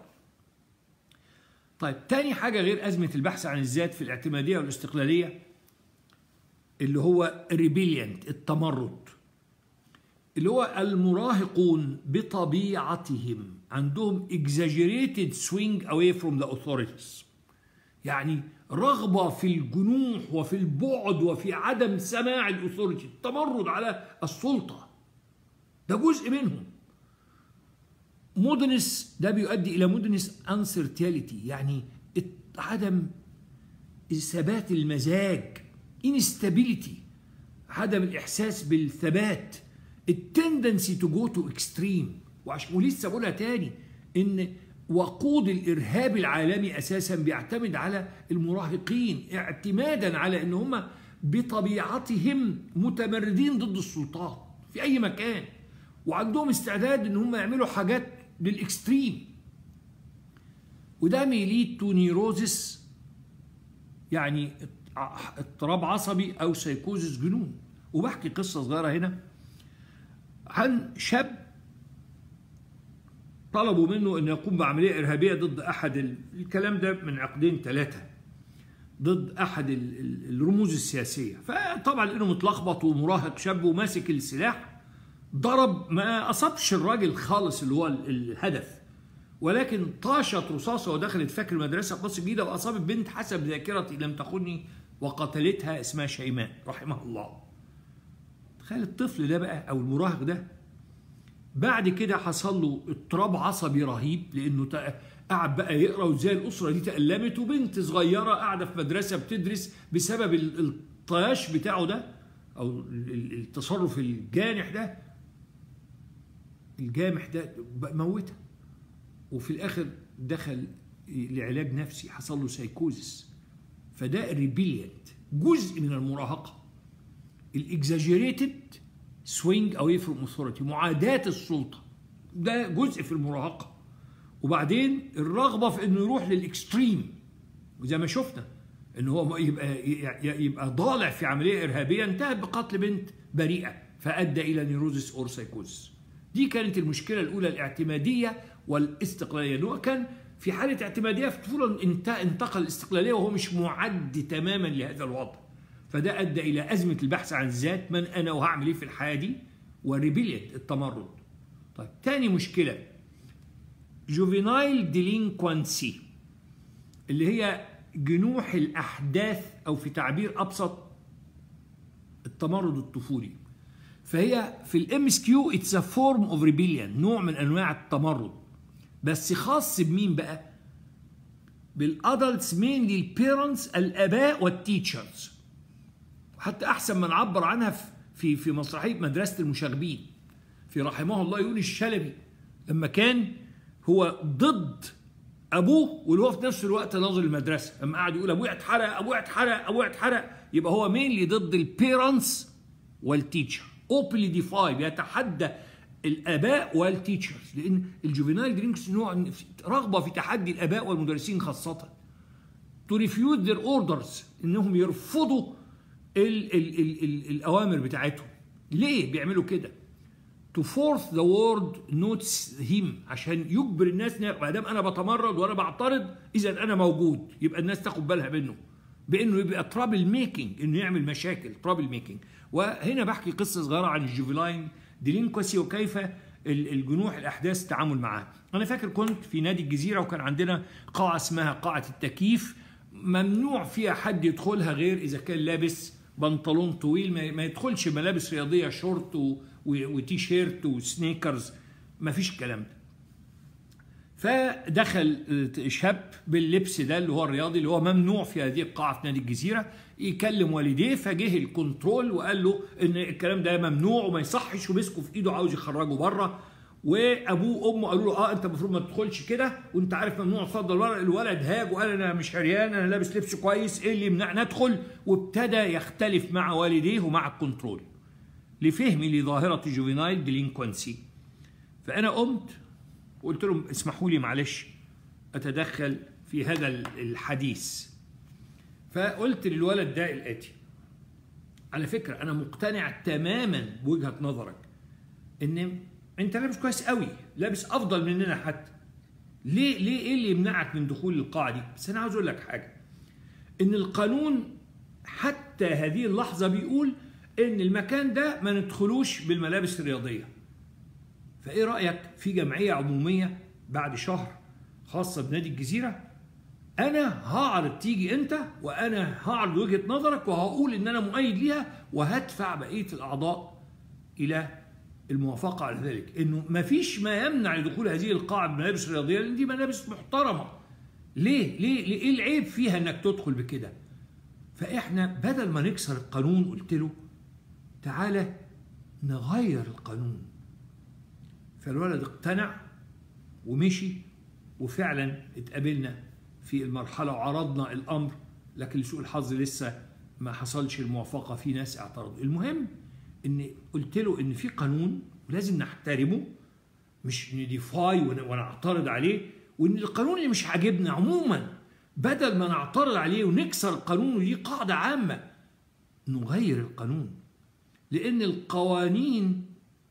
طيب تاني حاجه غير ازمه البحث عن الذات في الاعتماديه والاستقلاليه اللي هو ريبيليانت التمرد اللي هو المراهقون بطبيعتهم عندهم exaggerated swing away from the authorities يعني رغبة في الجنوح وفي البعد وفي عدم سماع الأثوريتي التمرد على السلطة ده جزء منهم مودنس ده بيؤدي إلى مودنس uncertainty يعني عدم ثبات المزاج instability عدم الإحساس بالثبات التندنسي تو جو تو اكستريم ولسه بقولها تاني ان وقود الارهاب العالمي اساسا بيعتمد على المراهقين اعتمادا على ان هم بطبيعتهم متمردين ضد السلطات في اي مكان وعندهم استعداد ان هم يعملوا حاجات للاكستريم وده ميليد تو نيروزس يعني اضطراب عصبي او سيكوزس جنون وبحكي قصه صغيره هنا عن شاب طلبوا منه أن يقوم بعملية إرهابية ضد أحد الكلام ده من عقدين ثلاثة ضد أحد الرموز السياسية فطبعا لأنه متلخبط ومراهق شاب وماسك السلاح ضرب ما أصابش الراجل خالص اللي هو الهدف ولكن طاشت رصاصة ودخلت فاكر المدرسة في مصر الجديدة وأصابت بنت حسب ذاكرتي لم تخني وقتلتها اسمها شيماء رحمه الله تخيل الطفل ده بقى او المراهق ده بعد كده حصل له اضطراب عصبي رهيب لانه قعد بقى يقرا وازاي الاسره دي تألمت وبنت صغيره قاعده في مدرسه بتدرس بسبب الطياش بتاعه ده او التصرف الجانح ده الجامح ده موتها وفي الاخر دخل لعلاج نفسي حصل له سايكوزس فده ريبيليانت جزء من المراهقه الاكزاجيريتد سوينج اواي فروم اوثورتي معاداه السلطه ده جزء في المراهقه وبعدين الرغبه في انه يروح للاكستريم وزي ما شفنا ان هو يبقى يبقى ضالع في عمليه ارهابيه انتهت بقتل بنت بريئه فادى الى نيروزس اور سايكوزس دي كانت المشكله الاولى الاعتماديه والاستقلاليه ان هو كان في حاله اعتماديه في الطفوله انتقل الاستقلاليه وهو مش معد تماما لهذا الوضع فده ادى الى ازمه البحث عن الذات من انا وهعمل ايه في الحياه دي وريبيليت التمرد طيب تاني مشكله جوفينايل ديلينكوانسي اللي هي جنوح الاحداث او في تعبير ابسط التمرد الطفولي فهي في الام اس كيو اتس ا فورم اوف ريبيليون نوع من انواع التمرد بس خاص بمين بقى بالادلتس مينلي البيرنتس الاباء والتيتشرز حتى احسن ما نعبر عنها في في مسرحيه مدرسه المشاغبين في رحمه الله يونس الشلبي لما كان هو ضد ابوه واللي هو في نفس الوقت ناظر المدرسه لما قعد يقول ابويا اتحرق ابويا اتحرق ابويا اتحرق يبقى هو مينلي ضد البيرنتس والتيتشر اوبنلي ديفاي بيتحدى الاباء والتيتشرز لان الجوفينال درينكس نوع رغبه في تحدي الاباء والمدرسين خاصه تو ريفيوز ذير اوردرز انهم يرفضوا ال ال ال ال الاوامر بتاعتهم ليه بيعملوا كده تو فورث ذا وورد نوتس هيم عشان يجبر الناس ما دام انا بتمرد وانا بعترض اذا انا موجود يبقى الناس تاخد بالها منه بانه يبقى ترابل ميكنج انه يعمل مشاكل ترابل ميكنج وهنا بحكي قصه صغيره عن الجوفيلاين ديلينكوسي وكيف الجنوح الاحداث التعامل معاه انا فاكر كنت في نادي الجزيره وكان عندنا قاعه اسمها قاعه التكييف ممنوع فيها حد يدخلها غير اذا كان لابس بنطلون طويل ما يدخلش ملابس رياضيه شورت وتي شيرت وسنيكرز ما فيش الكلام ده فدخل شاب باللبس ده اللي هو الرياضي اللي هو ممنوع في هذه القاعه في نادي الجزيره يكلم والديه فجه الكنترول وقال له ان الكلام ده ممنوع وما يصحش ومسكه في ايده عاوز يخرجه بره وابوه وامه قالوا له اه انت المفروض ما تدخلش كده وانت عارف ممنوع اتفضل ورا الولد هاج وقال انا مش عريان انا لابس لبس كويس ايه اللي يمنعني ادخل وابتدى يختلف مع والديه ومع الكنترول لفهمي لظاهره جوفينايل ديلينكوانسي فانا قمت وقلت لهم اسمحوا لي معلش اتدخل في هذا الحديث فقلت للولد ده الاتي على فكره انا مقتنع تماما بوجهه نظرك ان انت لابس كويس قوي لابس افضل مننا حتى ليه ليه ايه اللي يمنعك من دخول القاعه دي بس انا عاوز اقول لك حاجه ان القانون حتى هذه اللحظه بيقول ان المكان ده ما ندخلوش بالملابس الرياضيه فايه رايك في جمعيه عموميه بعد شهر خاصه بنادي الجزيره انا هعرض تيجي انت وانا هعرض وجهه نظرك وهقول ان انا مؤيد ليها وهدفع بقيه الاعضاء الى الموافقه على ذلك انه ما فيش ما يمنع لدخول هذه القاعه بملابس رياضيه لان دي ملابس محترمه ليه ليه ليه ايه العيب فيها انك تدخل بكده فاحنا بدل ما نكسر القانون قلت له تعالى نغير القانون فالولد اقتنع ومشي وفعلا اتقابلنا في المرحلة وعرضنا الأمر لكن لسوء الحظ لسه ما حصلش الموافقة في ناس اعترضوا المهم ان قلت له ان في قانون ولازم نحترمه مش نديفاي ونعترض عليه وان القانون اللي مش عاجبنا عموما بدل ما نعترض عليه ونكسر القانون ودي قاعدة عامة نغير القانون لأن القوانين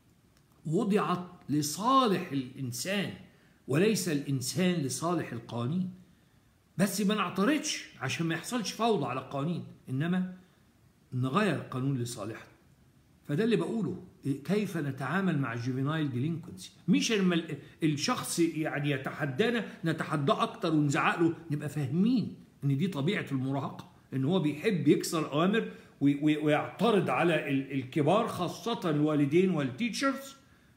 وضعت لصالح الإنسان وليس الإنسان لصالح القوانين بس ما نعترضش عشان ما يحصلش فوضى على القوانين إنما نغير القانون لصالحنا فده اللي بقوله كيف نتعامل مع الجوفينايل ديلينكونسي مش لما الشخص يعني يتحدانا نتحداه اكتر ونزعق له نبقى فاهمين ان دي طبيعه المراهقه ان هو بيحب يكسر اوامر ويعترض على الكبار خاصه الوالدين والتيتشرز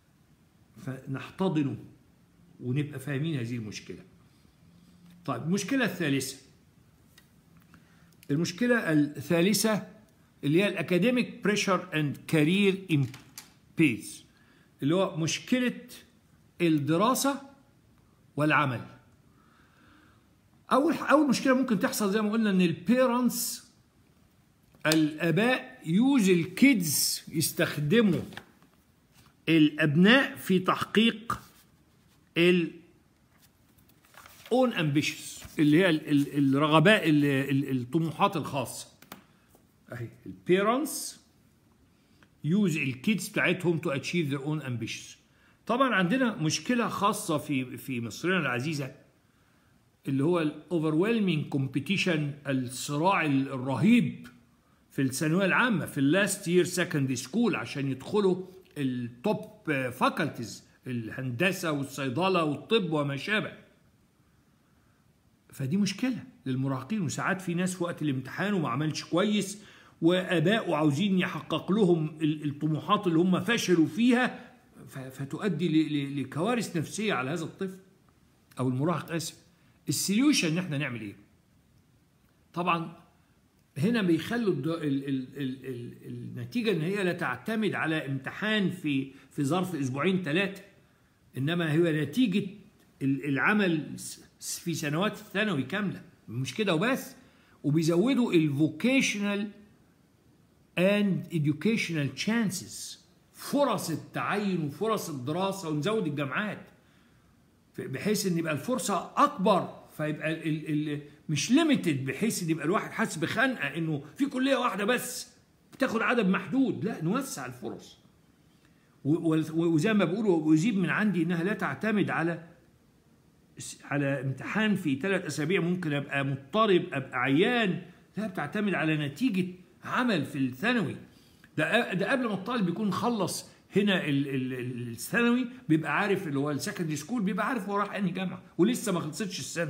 فنحتضنه ونبقى فاهمين هذه المشكله طيب المشكله الثالثه المشكله الثالثه اللي هي الاكاديميك بريشر اند كارير امبيز اللي هو مشكله الدراسه والعمل اول اول مشكله ممكن تحصل زي ما قلنا ان البيرنتس الاباء يوز الكيدز يستخدموا الابناء في تحقيق ال اون امبيشنز اللي هي الرغبات الطموحات الخاصه اهي البيرنتس يوز الكيدز بتاعتهم تو اتشيف ذير اون امبيشنز طبعا عندنا مشكله خاصه في في مصرنا العزيزه اللي هو الاوفرويلمينج كومبيتيشن الصراع الرهيب في الثانويه العامه في اللاست يير سكندري سكول عشان يدخلوا التوب فاكولتيز الهندسه والصيدله والطب وما شابه فدي مشكله للمراهقين وساعات في ناس في وقت الامتحان وما عملش كويس واباء عاوزين يحقق لهم الطموحات اللي هم فشلوا فيها فتؤدي لكوارث نفسيه على هذا الطفل او المراهق اسف السوليوشن ان احنا نعمل ايه طبعا هنا بيخلوا ال ال ال ال ال النتيجه ان هي لا تعتمد على امتحان في في ظرف اسبوعين ثلاثه انما هي نتيجه العمل في سنوات الثانوي كامله مش كده وبس وبيزودوا الفوكيشنال اند educational chances فرص التعين وفرص الدراسه ونزود الجامعات بحيث ان يبقى الفرصه اكبر فيبقى ال ال مش ليميتد بحيث ان يبقى الواحد حاسس بخنقه انه في كليه واحده بس بتاخد عدد محدود لا نوسع الفرص وزي ما بقولوا ويزيد من عندي انها لا تعتمد على على امتحان في ثلاث اسابيع ممكن ابقى مضطرب ابقى عيان لا بتعتمد على نتيجه عمل في الثانوي ده ده قبل ما الطالب يكون خلص هنا الثانوي بيبقى عارف اللي هو السكندري سكول بيبقى عارف هو راح انهي جامعه ولسه ما خلصتش السنه.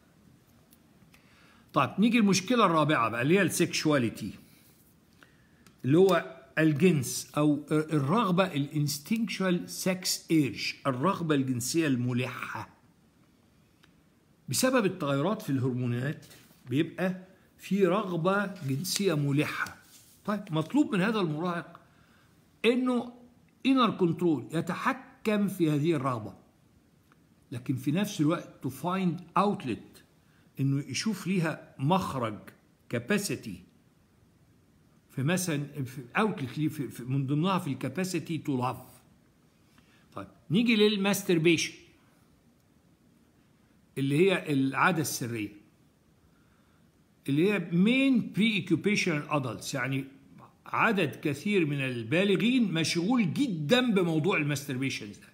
طيب نيجي المشكله الرابعه بقى اللي هي السكشواليتي اللي هو الجنس او الرغبه الانستنكشوال سكس ايرج الرغبه الجنسيه الملحه بسبب التغيرات في الهرمونات بيبقى في رغبه جنسيه ملحه طيب مطلوب من هذا المراهق انه انر كنترول يتحكم في هذه الرغبه لكن في نفس الوقت تو فايند اوتلت انه يشوف ليها مخرج كاباسيتي في مثلا اوتلت من ضمنها في الكاباسيتي تو لاف طيب نيجي للماستربيشن اللي هي العاده السريه اللي هي مين بري اوكيوبيشنال ادلتس يعني عدد كثير من البالغين مشغول جدا بموضوع الماستربيشن ده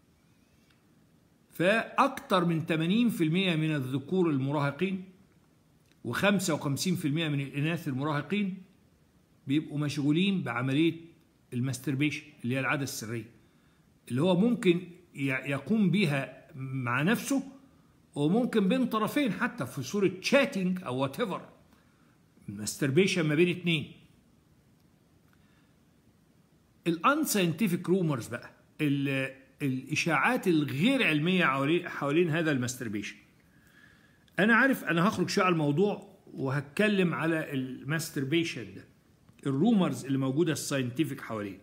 فأكثر من 80% من الذكور المراهقين و55% من الإناث المراهقين بيبقوا مشغولين بعملية الماستربيشن اللي هي العادة السرية اللي هو ممكن يقوم بها مع نفسه وممكن بين طرفين حتى في صورة تشاتنج أو وات ايفر ماستربيشن ما بين اتنين الانساينتفك رومرز بقى الاشاعات الغير علميه حوالين هذا الماستربيشن انا عارف انا هخرج شويه على الموضوع وهتكلم على الماستربيشن ده الرومرز اللي موجوده الساينتفك حواليه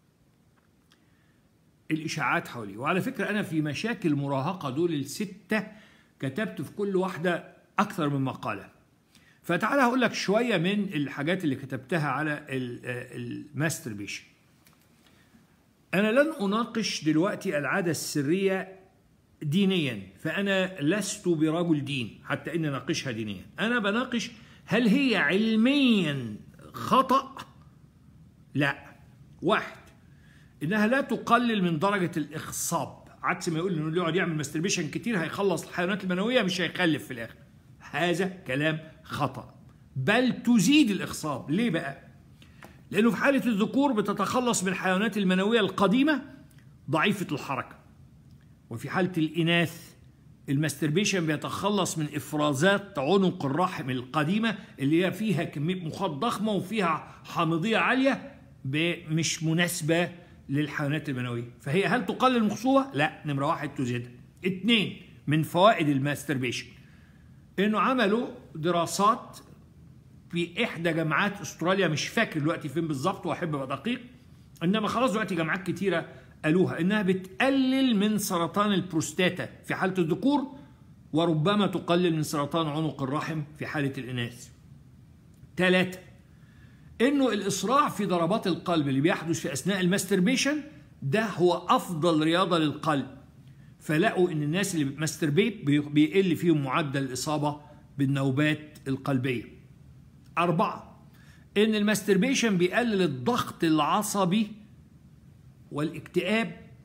الاشاعات حواليه وعلى فكره انا في مشاكل مراهقه دول السته كتبت في كل واحده اكثر من مقاله فتعالى هقول لك شويه من الحاجات اللي كتبتها على الماستربيشن أنا لن أناقش دلوقتي العادة السرية دينيا فأنا لست برجل دين حتى إني أناقشها دينيا أنا بناقش هل هي علميا خطأ؟ لا واحد إنها لا تقلل من درجة الإخصاب عكس ما يقول إنه اللي يقعد يعمل ماستربيشن كتير هيخلص الحيوانات المنوية مش هيخلف في الآخر هذا كلام خطأ بل تزيد الإخصاب ليه بقى؟ لأنه في حالة الذكور بتتخلص من الحيوانات المنوية القديمة ضعيفة الحركة وفي حالة الإناث الماستربيشن بيتخلص من إفرازات عنق الرحم القديمة اللي هي فيها كمية مخاط ضخمة وفيها حامضية عالية مش مناسبة للحيوانات المنوية فهي هل تقلل المخصوبة؟ لا نمرة واحد تزيدها اثنين من فوائد الماستربيشن انه عملوا دراسات في احدى جامعات استراليا مش فاكر دلوقتي فين بالظبط واحب ابقى دقيق انما خلاص دلوقتي جامعات كتيره قالوها انها بتقلل من سرطان البروستاتا في حاله الذكور وربما تقلل من سرطان عنق الرحم في حاله الاناث. ثلاثة انه الاسراع في ضربات القلب اللي بيحدث في اثناء الماستربيشن ده هو افضل رياضه للقلب. فلقوا ان الناس اللي بتماستربيت بيقل فيهم معدل الاصابه بالنوبات القلبيه. أربعة إن الماستربيشن بيقلل الضغط العصبي والاكتئاب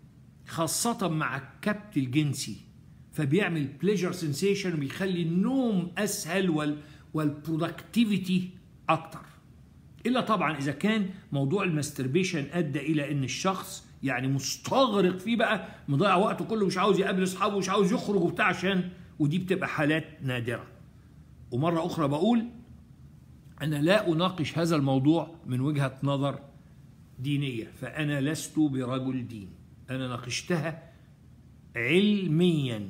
خاصة مع الكبت الجنسي فبيعمل بليجر سنسيشن وبيخلي النوم اسهل وال والبرودكتيفيتي اكتر الا طبعا اذا كان موضوع الماستربيشن ادى الى ان الشخص يعني مستغرق فيه بقى مضيع وقته كله مش عاوز يقابل اصحابه مش عاوز يخرج وبتاع عشان ودي بتبقى حالات نادره ومره اخرى بقول انا لا اناقش هذا الموضوع من وجهه نظر دينيه فانا لست برجل دين انا ناقشتها علميا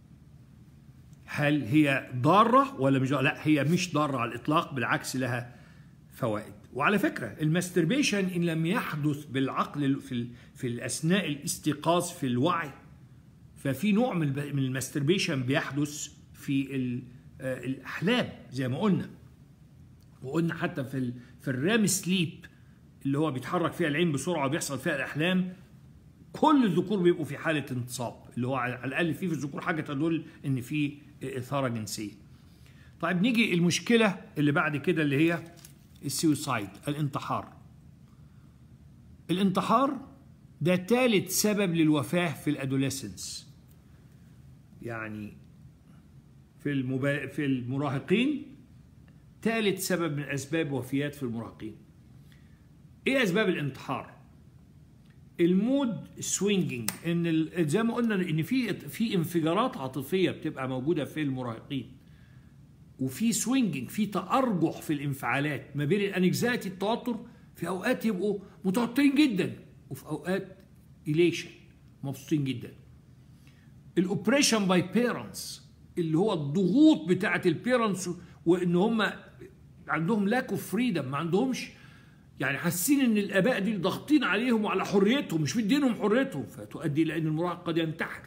هل هي ضاره ولا مش لا هي مش ضاره على الاطلاق بالعكس لها فوائد وعلى فكره الماستربيشن ان لم يحدث بالعقل في في الاثناء الاستيقاظ في الوعي ففي نوع من من الماستربيشن بيحدث في الاحلام زي ما قلنا وقلنا حتى في في الرام سليب اللي هو بيتحرك فيها العين بسرعه وبيحصل فيها الاحلام كل الذكور بيبقوا في حاله انتصاب اللي هو على الاقل في في الذكور حاجه تدل ان في اثاره جنسيه. طيب نيجي المشكله اللي بعد كده اللي هي السيوسايد الانتحار. الانتحار ده ثالث سبب للوفاه في الادوليسنس. يعني في المبا... في المراهقين ثالث سبب من اسباب وفيات في المراهقين. ايه اسباب الانتحار؟ المود سوينجينج ان زي ما قلنا ان في في انفجارات عاطفيه بتبقى موجوده في المراهقين وفي سوينجينج في تارجح في الانفعالات ما بين الانكزايتي التوتر في اوقات يبقوا متوترين جدا وفي اوقات اليشن مبسوطين جدا الاوبريشن باي بيرنتس اللي هو الضغوط بتاعه البيرنتس وان هم عندهم لاك اوف فريدم ما عندهمش يعني حاسين ان الاباء دي ضاغطين عليهم وعلى حريتهم مش مدينهم حريتهم فتؤدي الى ان المراهق قد ينتحر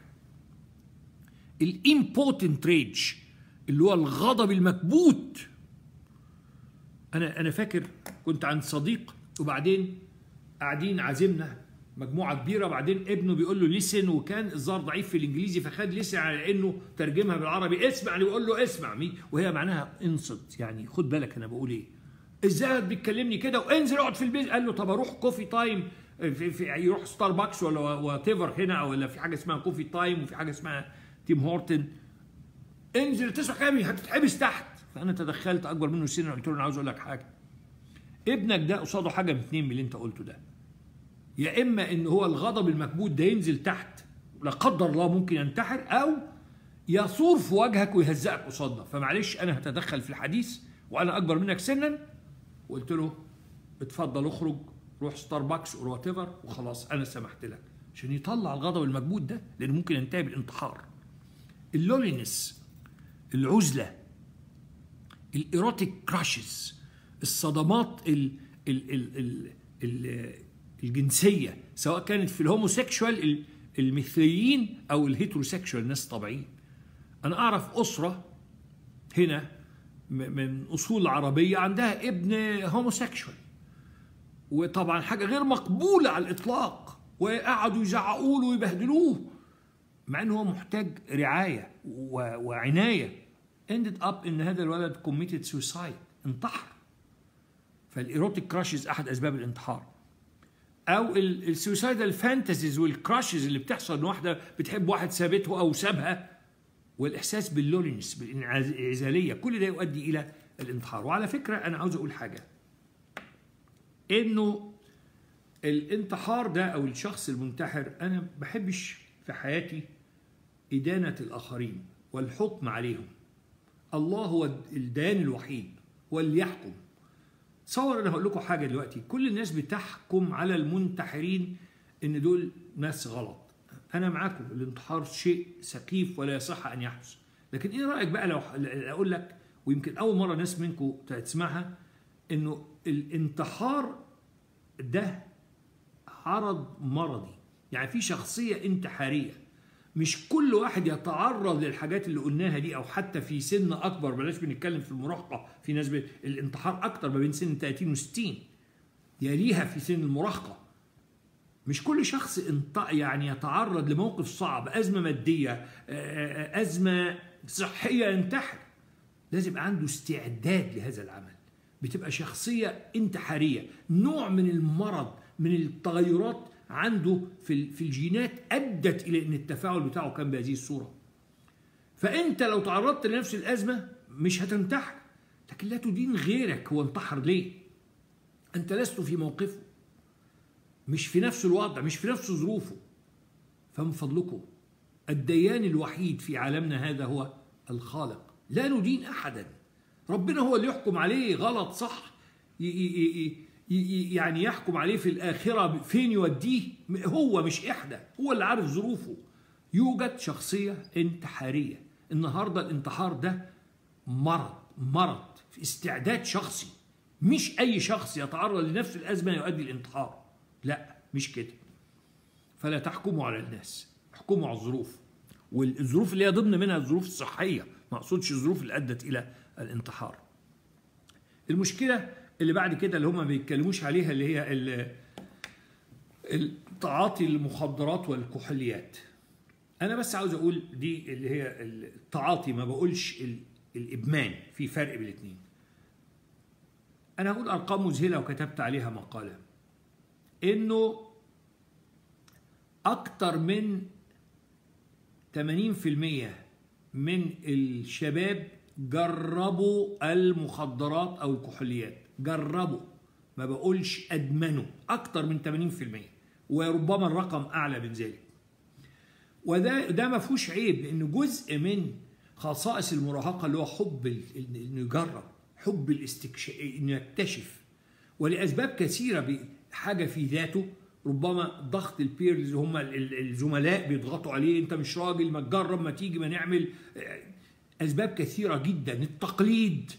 الامبوتنت ريج اللي هو الغضب المكبوت انا انا فاكر كنت عند صديق وبعدين قاعدين عازمنا مجموعه كبيره وبعدين ابنه بيقول له ليسن وكان الظاهر ضعيف في الانجليزي فخد ليسن على انه ترجمها بالعربي اسمع بيقول له اسمع مي وهي معناها انصت يعني خد بالك انا بقول ايه ازاي بتكلمني كده وانزل اقعد في البيت قال له طب اروح كوفي تايم في, في يروح ستاربكس ولا وات ايفر هنا ولا في حاجه اسمها كوفي تايم وفي حاجه اسمها تيم هورتن انزل تسمع كلامي هتتحبس تحت فانا تدخلت اكبر منه سنا قلت له انا عاوز اقول لك حاجه ابنك ده قصاده حاجه من اتنين من اللي انت قلته ده يا اما ان هو الغضب المكبوت ده ينزل تحت لا قدر الله ممكن ينتحر او يثور في وجهك ويهزقك قصادنا فمعلش انا هتدخل في الحديث وانا اكبر منك سنا وقلت له اتفضل اخرج روح ستاربكس اور وات ايفر وخلاص انا سمحت لك عشان يطلع الغضب المكبوت ده لانه ممكن ينتهي بالانتحار اللولينس العزله الايروتيك كراشز الصدمات ال ال ال ال ال الجنسيه سواء كانت في الهوموسيكشوال المثليين او الهيتروسيكشوال الناس طبيعيين انا اعرف اسره هنا من اصول عربيه عندها ابن هوموسيكشوال وطبعا حاجه غير مقبوله على الاطلاق وقعدوا يزعقوا له ويبهدلوه مع انه هو محتاج رعايه وعنايه ended up ان هذا الولد committed suicide انتحر فالايروتيك كراشز احد اسباب الانتحار او السوسايدال فانتازيز والكراشز اللي بتحصل ان واحده بتحب واحد سابته او سابها والاحساس باللولينس بالانعزاليه كل ده يؤدي الى الانتحار وعلى فكره انا عاوز اقول حاجه انه الانتحار ده او الشخص المنتحر انا ما بحبش في حياتي ادانه الاخرين والحكم عليهم الله هو الديان الوحيد هو اللي يحكم تصور انا هقول لكم حاجه دلوقتي كل الناس بتحكم على المنتحرين ان دول ناس غلط انا معاكم الانتحار شيء سخيف ولا يصح ان يحدث لكن ايه رايك بقى لو اقول لك ويمكن اول مره ناس منكم تسمعها انه الانتحار ده عرض مرضي يعني في شخصيه انتحاريه مش كل واحد يتعرض للحاجات اللي قلناها دي او حتى في سن اكبر بلاش بنتكلم في المراهقه في ناس الانتحار اكتر ما بين سن 30 و60 يليها في سن المراهقه مش كل شخص يعني يتعرض لموقف صعب أزمة مادية أزمة صحية ينتحر لازم يبقى عنده استعداد لهذا العمل بتبقى شخصية انتحارية نوع من المرض من التغيرات عنده في في الجينات ادت الى ان التفاعل بتاعه كان بهذه الصوره فانت لو تعرضت لنفس الازمه مش هتنتحر لكن لا تدين غيرك هو انتحر ليه انت لست في موقفه مش في نفس الوضع مش في نفس ظروفه فمن فضلكم الديان الوحيد في عالمنا هذا هو الخالق لا ندين احدا ربنا هو اللي يحكم عليه غلط صح يعني يحكم عليه في الآخرة فين يوديه هو مش إحدى هو اللي عارف ظروفه يوجد شخصية انتحارية النهاردة الانتحار ده مرض مرض في استعداد شخصي مش أي شخص يتعرض لنفس الأزمة يؤدي الانتحار لا مش كده فلا تحكموا على الناس احكموا على الظروف والظروف اللي هي ضمن منها الظروف الصحية ما أقصدش الظروف اللي أدت إلى الانتحار المشكلة اللي بعد كده اللي هم ما بيتكلموش عليها اللي هي تعاطي المخدرات والكحوليات انا بس عاوز اقول دي اللي هي التعاطي ما بقولش الادمان في فرق بين الاثنين انا هقول ارقام مذهله وكتبت عليها مقاله انه اكتر من 80% من الشباب جربوا المخدرات او الكحوليات جربوا ما بقولش ادمنوا اكتر من 80% وربما الرقم اعلى من ذلك وده ده ما فيهوش عيب لان جزء من خصائص المراهقه اللي هو حب انه يجرب حب الاستكشاف انه يكتشف ولاسباب كثيره حاجه في ذاته ربما ضغط البيرز هم الزملاء بيضغطوا عليه انت مش راجل ما تجرب ما تيجي ما نعمل اسباب كثيره جدا التقليد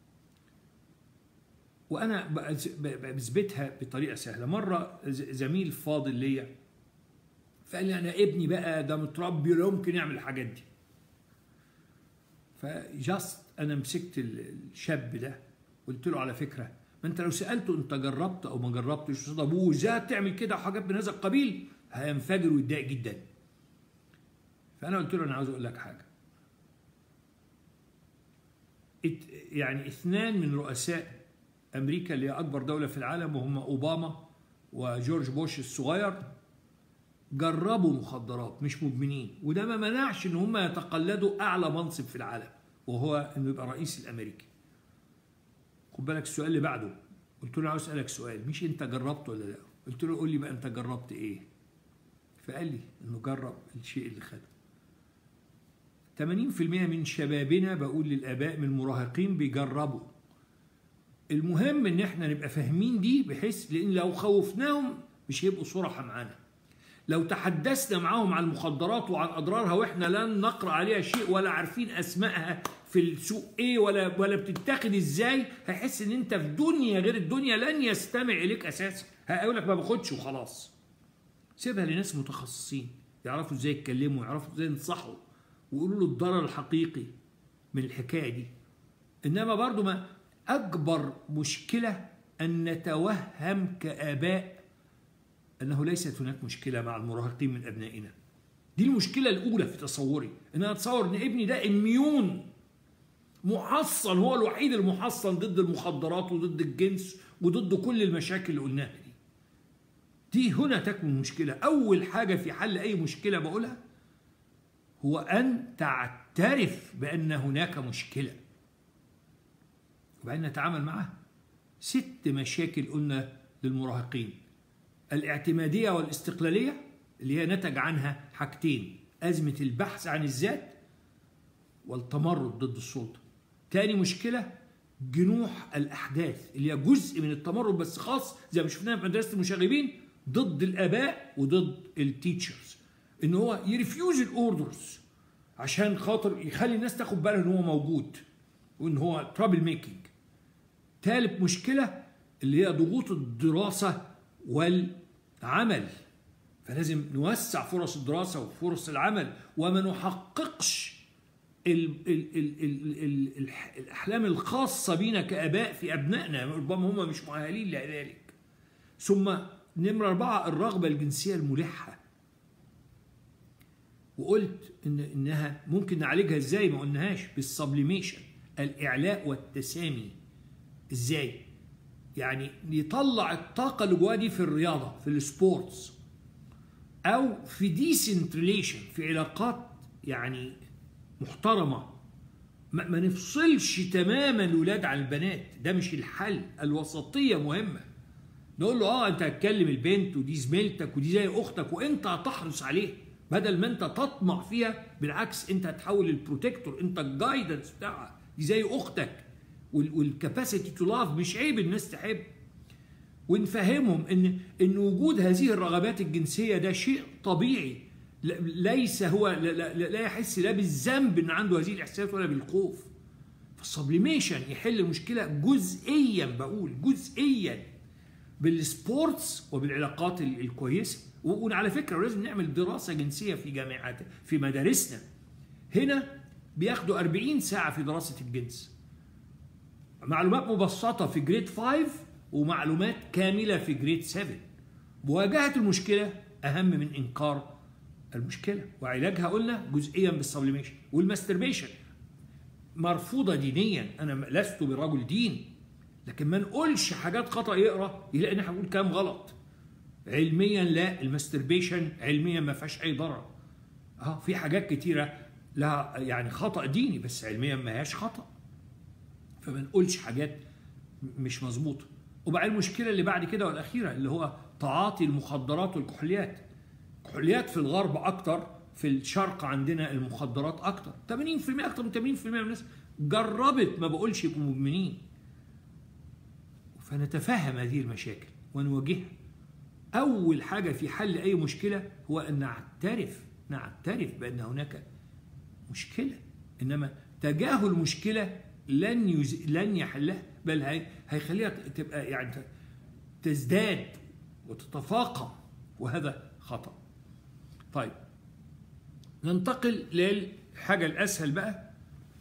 وانا بثبتها بطريقه سهله مره زميل فاضل ليا فقال لي انا ابني بقى ده متربي لا يمكن يعمل الحاجات دي فجاست انا مسكت الشاب ده قلت له على فكره ما انت لو سالته انت جربت او ما جربتش قصاد ابوه ازاي تعمل كده وحاجات من هذا القبيل هينفجر ويتضايق جدا فانا قلت له انا عاوز اقول لك حاجه يعني اثنان من رؤساء امريكا اللي هي اكبر دوله في العالم وهم اوباما وجورج بوش الصغير جربوا مخدرات مش مدمنين وده ما منعش ان هم يتقلدوا اعلى منصب في العالم وهو انه يبقى رئيس الامريكي خد بالك السؤال اللي بعده قلت له عاوز اسالك سؤال مش انت جربت ولا لا قلت له قول لي بقى انت جربت ايه فقال لي انه جرب الشيء اللي خده 80% من شبابنا بقول للاباء من المراهقين بيجربوا المهم ان احنا نبقى فاهمين دي بحيث لان لو خوفناهم مش هيبقوا صراحة معانا لو تحدثنا معاهم عن المخدرات وعن اضرارها واحنا لن نقرا عليها شيء ولا عارفين اسمائها في السوق ايه ولا ولا بتتاخد ازاي هيحس ان انت في دنيا غير الدنيا لن يستمع اليك اساسا هيقول لك ما باخدش وخلاص سيبها لناس متخصصين يعرفوا ازاي يتكلموا يعرفوا ازاي ينصحوا ويقولوا له الضرر الحقيقي من الحكايه دي انما برضو ما اكبر مشكله ان نتوهم كاباء انه ليست هناك مشكله مع المراهقين من ابنائنا دي المشكله الاولى في تصوري ان انا اتصور ان ابني ده اميون محصن هو الوحيد المحصن ضد المخدرات وضد الجنس وضد كل المشاكل اللي قلناها دي دي هنا تكمن المشكله اول حاجه في حل اي مشكله بقولها هو أن تعترف بأن هناك مشكلة وبعدين نتعامل معها ست مشاكل قلنا للمراهقين الاعتمادية والاستقلالية اللي هي نتج عنها حاجتين أزمة البحث عن الذات والتمرد ضد السلطة تاني مشكلة جنوح الأحداث اللي هي جزء من التمرد بس خاص زي ما شفناها في مدرسة المشاغبين ضد الآباء وضد التيتشرز ان هو يرفيوز الاوردرز عشان خاطر يخلي الناس تاخد بالها ان هو موجود وان هو ترابل ميكنج ثالث مشكله اللي هي ضغوط الدراسه والعمل فلازم نوسع فرص الدراسه وفرص العمل وما نحققش ال ال ال ال ال ال الاحلام الخاصه بينا كاباء في ابنائنا ربما هم مش مؤهلين لذلك ثم نمره اربعه الرغبه الجنسيه الملحه وقلت إن إنها ممكن نعالجها إزاي ما قلناهاش بالسبليميشن الإعلاء والتسامي إزاي؟ يعني يطلع الطاقة اللي جواه دي في الرياضة في السبورتس او في ديسنت ريليشن في علاقات يعني محترمه ما, ما نفصلش تماما الولاد عن البنات ده مش الحل الوسطيه مهمه نقول له اه انت هتكلم البنت ودي زميلتك ودي زي اختك وانت هتحرص عليها بدل ما انت تطمع فيها بالعكس انت هتحول البروتكتور انت الجايدنس بتاعها دي زي اختك والكاباسيتي تو لاف مش عيب الناس تحب ونفهمهم ان ان وجود هذه الرغبات الجنسيه ده شيء طبيعي ليس هو لا, لا, لا يحس لا بالذنب ان عنده هذه الاحساسات ولا بالخوف فالسبليميشن يحل المشكله جزئيا بقول جزئيا بالسبورتس وبالعلاقات الكويسه وعلى فكره لازم نعمل دراسه جنسيه في جامعات في مدارسنا هنا بياخدوا 40 ساعه في دراسه الجنس معلومات مبسطه في جريد 5 ومعلومات كامله في جريد 7 مواجهه المشكله اهم من انكار المشكله وعلاجها قلنا جزئيا بالسبليميشن والماستربيشن مرفوضه دينيا انا لست برجل دين لكن ما نقولش حاجات خطا يقرا يلاقي ان احنا بنقول كلام غلط علميا لا الماستربيشن علميا ما فيهاش اي ضرر اه في حاجات كتيره لها يعني خطا ديني بس علميا ما هياش خطا فما نقولش حاجات مش مظبوطه وبعد المشكله اللي بعد كده والاخيره اللي هو تعاطي المخدرات والكحوليات الكحوليات في الغرب اكتر في الشرق عندنا المخدرات اكتر 80% اكتر من 80% من الناس جربت ما بقولش يبقوا مدمنين فنتفهم هذه المشاكل ونواجهها أول حاجة في حل أي مشكلة هو أن نعترف نعترف بأن هناك مشكلة إنما تجاهل المشكلة لن يز... لن يحلها بل هي... هيخليها تبقى يعني تزداد وتتفاقم وهذا خطأ. طيب ننتقل للحاجة الأسهل بقى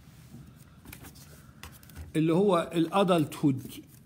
اللي هو الادلت هود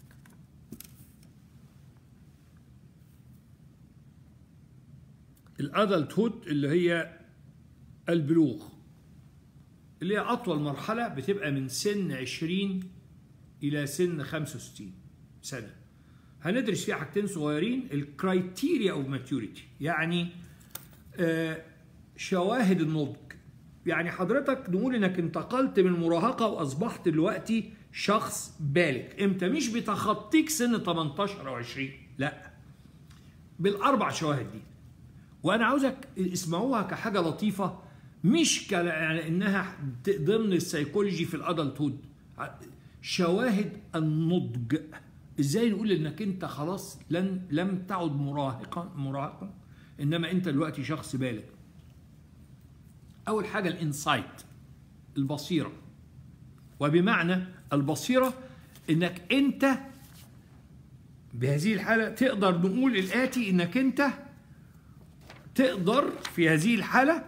الادلت هود اللي هي البلوغ اللي هي اطول مرحله بتبقى من سن 20 الى سن 65 سنه هندرس فيها حاجتين صغيرين الكرايتيريا اوف ماتيوريتي يعني آه شواهد النضج يعني حضرتك نقول انك انتقلت من المراهقه واصبحت دلوقتي شخص بالغ امتى مش بتخطيك سن 18 او 20 لا بالاربع شواهد دي وانا عاوزك اسمعوها كحاجه لطيفه مش ك يعني انها ضمن السيكولوجي في الادلتود شواهد النضج ازاي نقول انك انت خلاص لن لم تعد مراهقا مراهقا انما انت دلوقتي شخص بالغ اول حاجه الانسايت البصيره وبمعنى البصيره انك انت بهذه الحاله تقدر نقول الاتي انك انت تقدر في هذه الحالة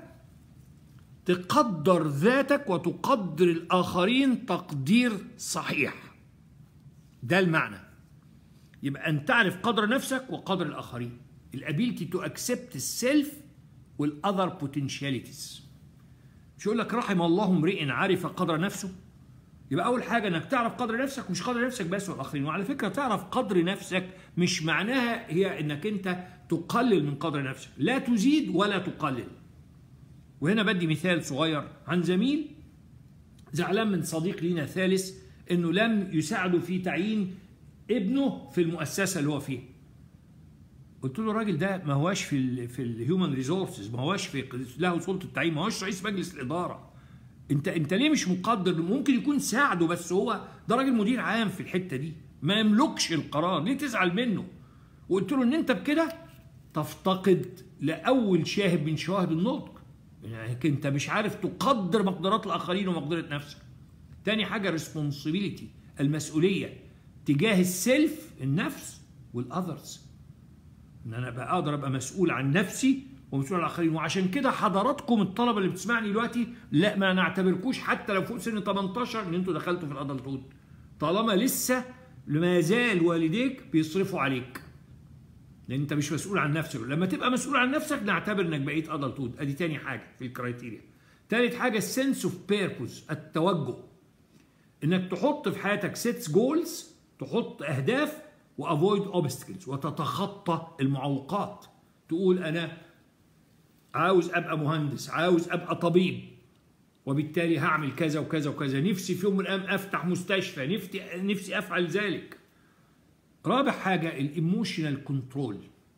تقدر ذاتك وتقدر الآخرين تقدير صحيح ده المعنى يبقى أن تعرف قدر نفسك وقدر الآخرين الابيلتي تو اكسبت السيلف والاذر بوتنشاليتيز مش يقول لك رحم الله امرئ عرف قدر نفسه يبقى اول حاجه انك تعرف قدر نفسك مش قدر نفسك بس والاخرين وعلى فكره تعرف قدر نفسك مش معناها هي انك انت تقلل من قدر نفسك لا تزيد ولا تقلل وهنا بدي مثال صغير عن زميل زعلان من صديق لينا ثالث انه لم يساعده في تعيين ابنه في المؤسسه اللي هو فيها قلت له الراجل ده ما هواش في ال في الهيومن ريسورسز ما هواش في له سلطه التعيين ما هواش رئيس مجلس الاداره انت انت ليه مش مقدر ممكن يكون ساعده بس هو ده راجل مدير عام في الحته دي ما يملكش القرار ليه تزعل منه وقلت له ان انت بكده تفتقد لاول شاهد من شواهد النطق يعني انت مش عارف تقدر مقدرات الاخرين ومقدره نفسك تاني حاجه ريسبونسبيلتي المسؤوليه تجاه السيلف النفس والاذرز ان انا بقى اقدر ابقى مسؤول عن نفسي ومسؤول عن الاخرين وعشان كده حضراتكم الطلبه اللي بتسمعني دلوقتي لا ما نعتبركوش حتى لو فوق سن 18 ان انتوا دخلتوا في الادلتود طالما لسه ما زال والديك بيصرفوا عليك لان انت مش مسؤول عن نفسك لما تبقى مسؤول عن نفسك نعتبر انك بقيت ادلتود ادي تاني حاجه في الكرايتيريا تالت حاجه السنس اوف بيربوز التوجه انك تحط في حياتك سيتس جولز تحط اهداف وافويد اوبستكلز وتتخطى المعوقات تقول انا عاوز ابقى مهندس عاوز ابقى طبيب وبالتالي هعمل كذا وكذا وكذا نفسي في يوم من الايام افتح مستشفى نفسي نفسي افعل ذلك رابع حاجه الايموشنال كنترول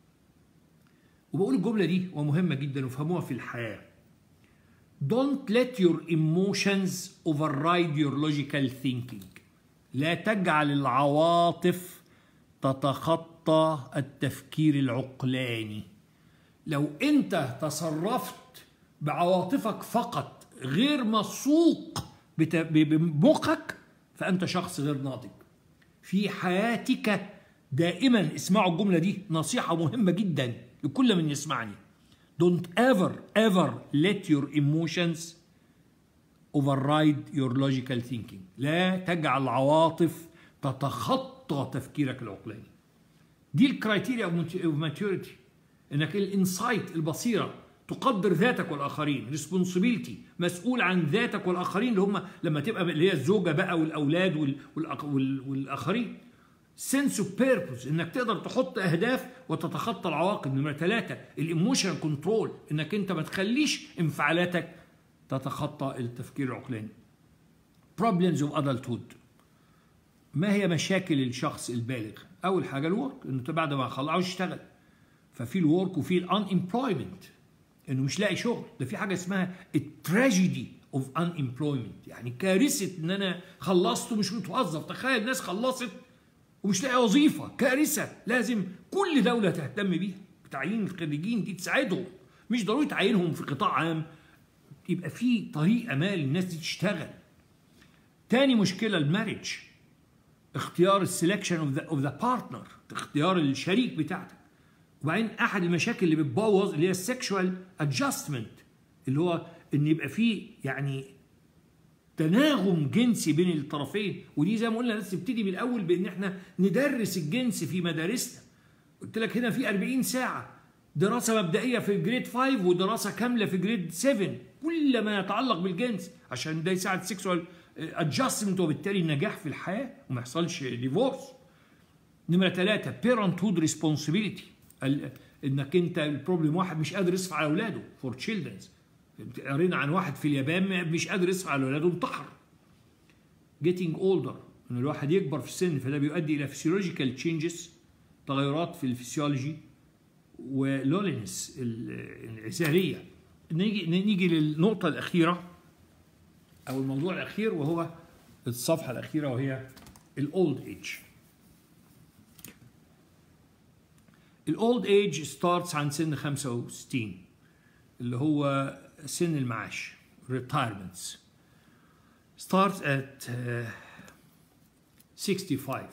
وبقول الجمله دي ومهمه جدا وفهموها في الحياه Don't let your emotions override your logical thinking لا تجعل العواطف تتخطى التفكير العقلاني لو انت تصرفت بعواطفك فقط غير مسوق بمخك فانت شخص غير ناضج في حياتك دائما اسمعوا الجمله دي نصيحه مهمه جدا لكل من يسمعني don't ever ever let your emotions override your logical thinking لا تجعل العواطف تتخطى تفكيرك العقلاني دي الكرايتيريا اوف ماتيوريتي انك الانسايت البصيره تقدر ذاتك والاخرين ريسبونسبيلتي مسؤول عن ذاتك والاخرين اللي هم لما تبقى اللي هي الزوجه بقى والاولاد والاخرين سنس اوف بيربوس انك تقدر تحط اهداف وتتخطى العواقب نمره ثلاثه الايموشن كنترول انك انت ما تخليش انفعالاتك تتخطى التفكير العقلاني problems of adulthood ما هي مشاكل الشخص البالغ اول حاجه الورك انه بعد ما خلص عاوز يشتغل ففي الورك وفي الان امبلويمنت انه مش لاقي شغل ده في حاجه اسمها التراجيدي اوف ان امبلويمنت يعني كارثه ان انا خلصت ومش متوظف تخيل ناس خلصت ومش لاقي وظيفه كارثه لازم كل دوله تهتم بيها بتعيين الخريجين دي تساعدهم مش ضروري تعينهم في قطاع عام يبقى في طريقه ما للناس دي تشتغل تاني مشكله المارج اختيار السلكشن اوف ذا اوف ذا بارتنر اختيار الشريك بتاعتك وبعدين احد المشاكل اللي بتبوظ اللي هي السكشوال ادجستمنت اللي هو ان يبقى فيه يعني تناغم جنسي بين الطرفين ودي زي ما قلنا لازم تبتدي من الاول بان احنا ندرس الجنس في مدارسنا قلت لك هنا في 40 ساعه دراسه مبدئيه في جريد 5 ودراسه كامله في جريد 7 كل ما يتعلق بالجنس عشان ده يساعد السكشوال ادجستمنت وبالتالي النجاح في الحياه وما يحصلش ديفورس نمره ثلاثه بيرنت هود ريسبونسبيلتي انك انت البروبلم واحد مش قادر يصرف على اولاده فور تشيلدرنز قرينا عن واحد في اليابان مش قادر يصرف على اولاده انتحر getting older ان الواحد يكبر في السن فده بيؤدي الى physiological changes تغيرات في الفسيولوجي ولولينس العزاليه نيجي نيجي للنقطه الاخيره او الموضوع الاخير وهو الصفحه الاخيره وهي الاولد ايج الاولد ايج ستارتس عن سن 65 اللي هو سن المعاش retirements starts at uh, 65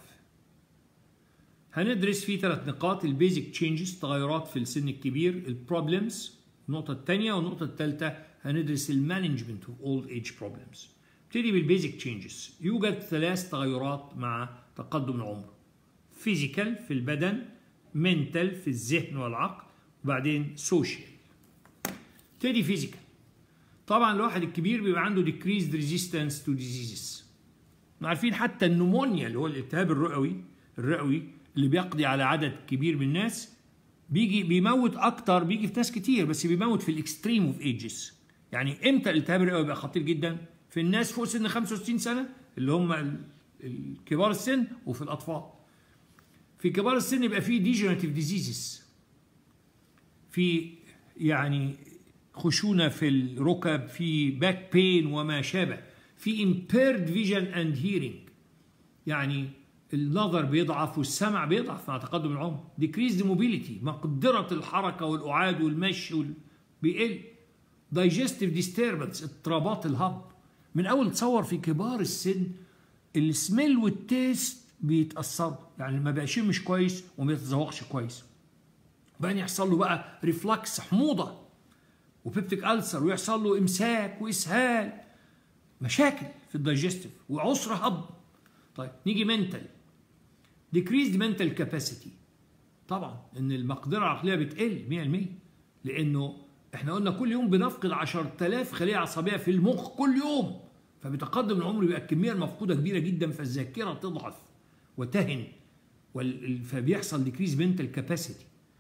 هندرس فيه ثلاث نقاط البيزك تشينجز تغيرات في السن الكبير البروبلمز النقطة الثانية والنقطة الثالثة هندرس المانجمنت اوف اولد ايج بروبلمز نبتدي بالبيزك تشينجز يوجد ثلاث تغيرات مع تقدم العمر فيزيكال في البدن منتال في الذهن والعقل وبعدين سوشيال نبتدي فيزيكال طبعا الواحد الكبير بيبقى عنده decreased resistance to diseases عارفين حتى النمونيا اللي هو الالتهاب الرئوي الرئوي اللي بيقضي على عدد كبير من الناس بيجي بيموت اكتر بيجي في ناس كتير بس بيموت في الاكستريم اوف ايجز يعني امتى الالتهاب الرئوي بيبقى خطير جدا في الناس فوق سن 65 سنه اللي هم كبار السن وفي الاطفال في كبار السن يبقى في ديجنراتيف ديزيزز في يعني خشونه في الركب في باك بين وما شابه في impaired vision and hearing يعني النظر بيضعف والسمع بيضعف مع تقدم العمر decreased mobility مقدرة الحركة والقعاد والمشي وال... بيقل digestive disturbance اضطرابات الهضم من أول تصور في كبار السن السميل والتيست بيتأثروا يعني ما بقاش مش كويس وما بيتذوقش كويس بعدين يحصل له بقى ريفلكس حموضة وبيبتيك ألسر ويحصل له إمساك وإسهال مشاكل في الدايجستيف وعسر هضم طيب نيجي منتال decreased mental capacity طبعا ان المقدره العقليه بتقل 100% لانه احنا قلنا كل يوم بنفقد 10000 خليه عصبيه في المخ كل يوم فبتقدم العمر بيبقى الكميه المفقوده كبيره جدا فالذاكره تضعف وتهن فبيحصل decreased mental capacity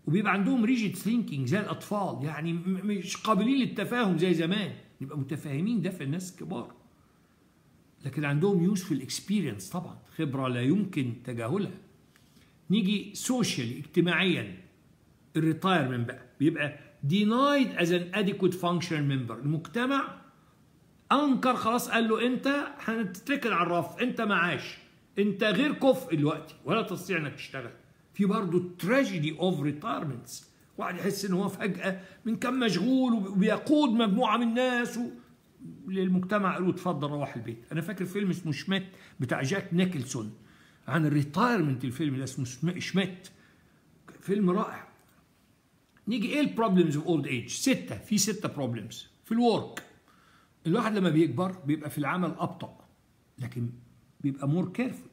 وبيبقى عندهم ريجيد ثينكينج زي الاطفال يعني مش قابلين للتفاهم زي زمان نبقى متفاهمين ده في الناس الكبار لكن عندهم يوسفل اكسبيرينس طبعا خبره لا يمكن تجاهلها نيجي سوشيال اجتماعيا الريتايرمنت بقى بيبقى denied as an adequate functional member المجتمع انكر خلاص قال له انت هتتركن على الرف انت معاش انت غير كفء دلوقتي ولا تستطيع انك تشتغل في برضه تراجيدي اوف ريتايرمنتس واحد يحس ان هو فجاه من كم مشغول وبيقود مجموعه من الناس و... للمجتمع قالوا اتفضل روح البيت انا فاكر فيلم اسمه شميت بتاع جاك نيكلسون عن الريتايرمنت الفيلم ده اسمه شميت فيلم رائع نيجي ايه البروبلمز اوف اولد ايج سته في سته بروبلمز في الورك الواحد لما بيكبر بيبقى في العمل ابطا لكن بيبقى مور كيرفول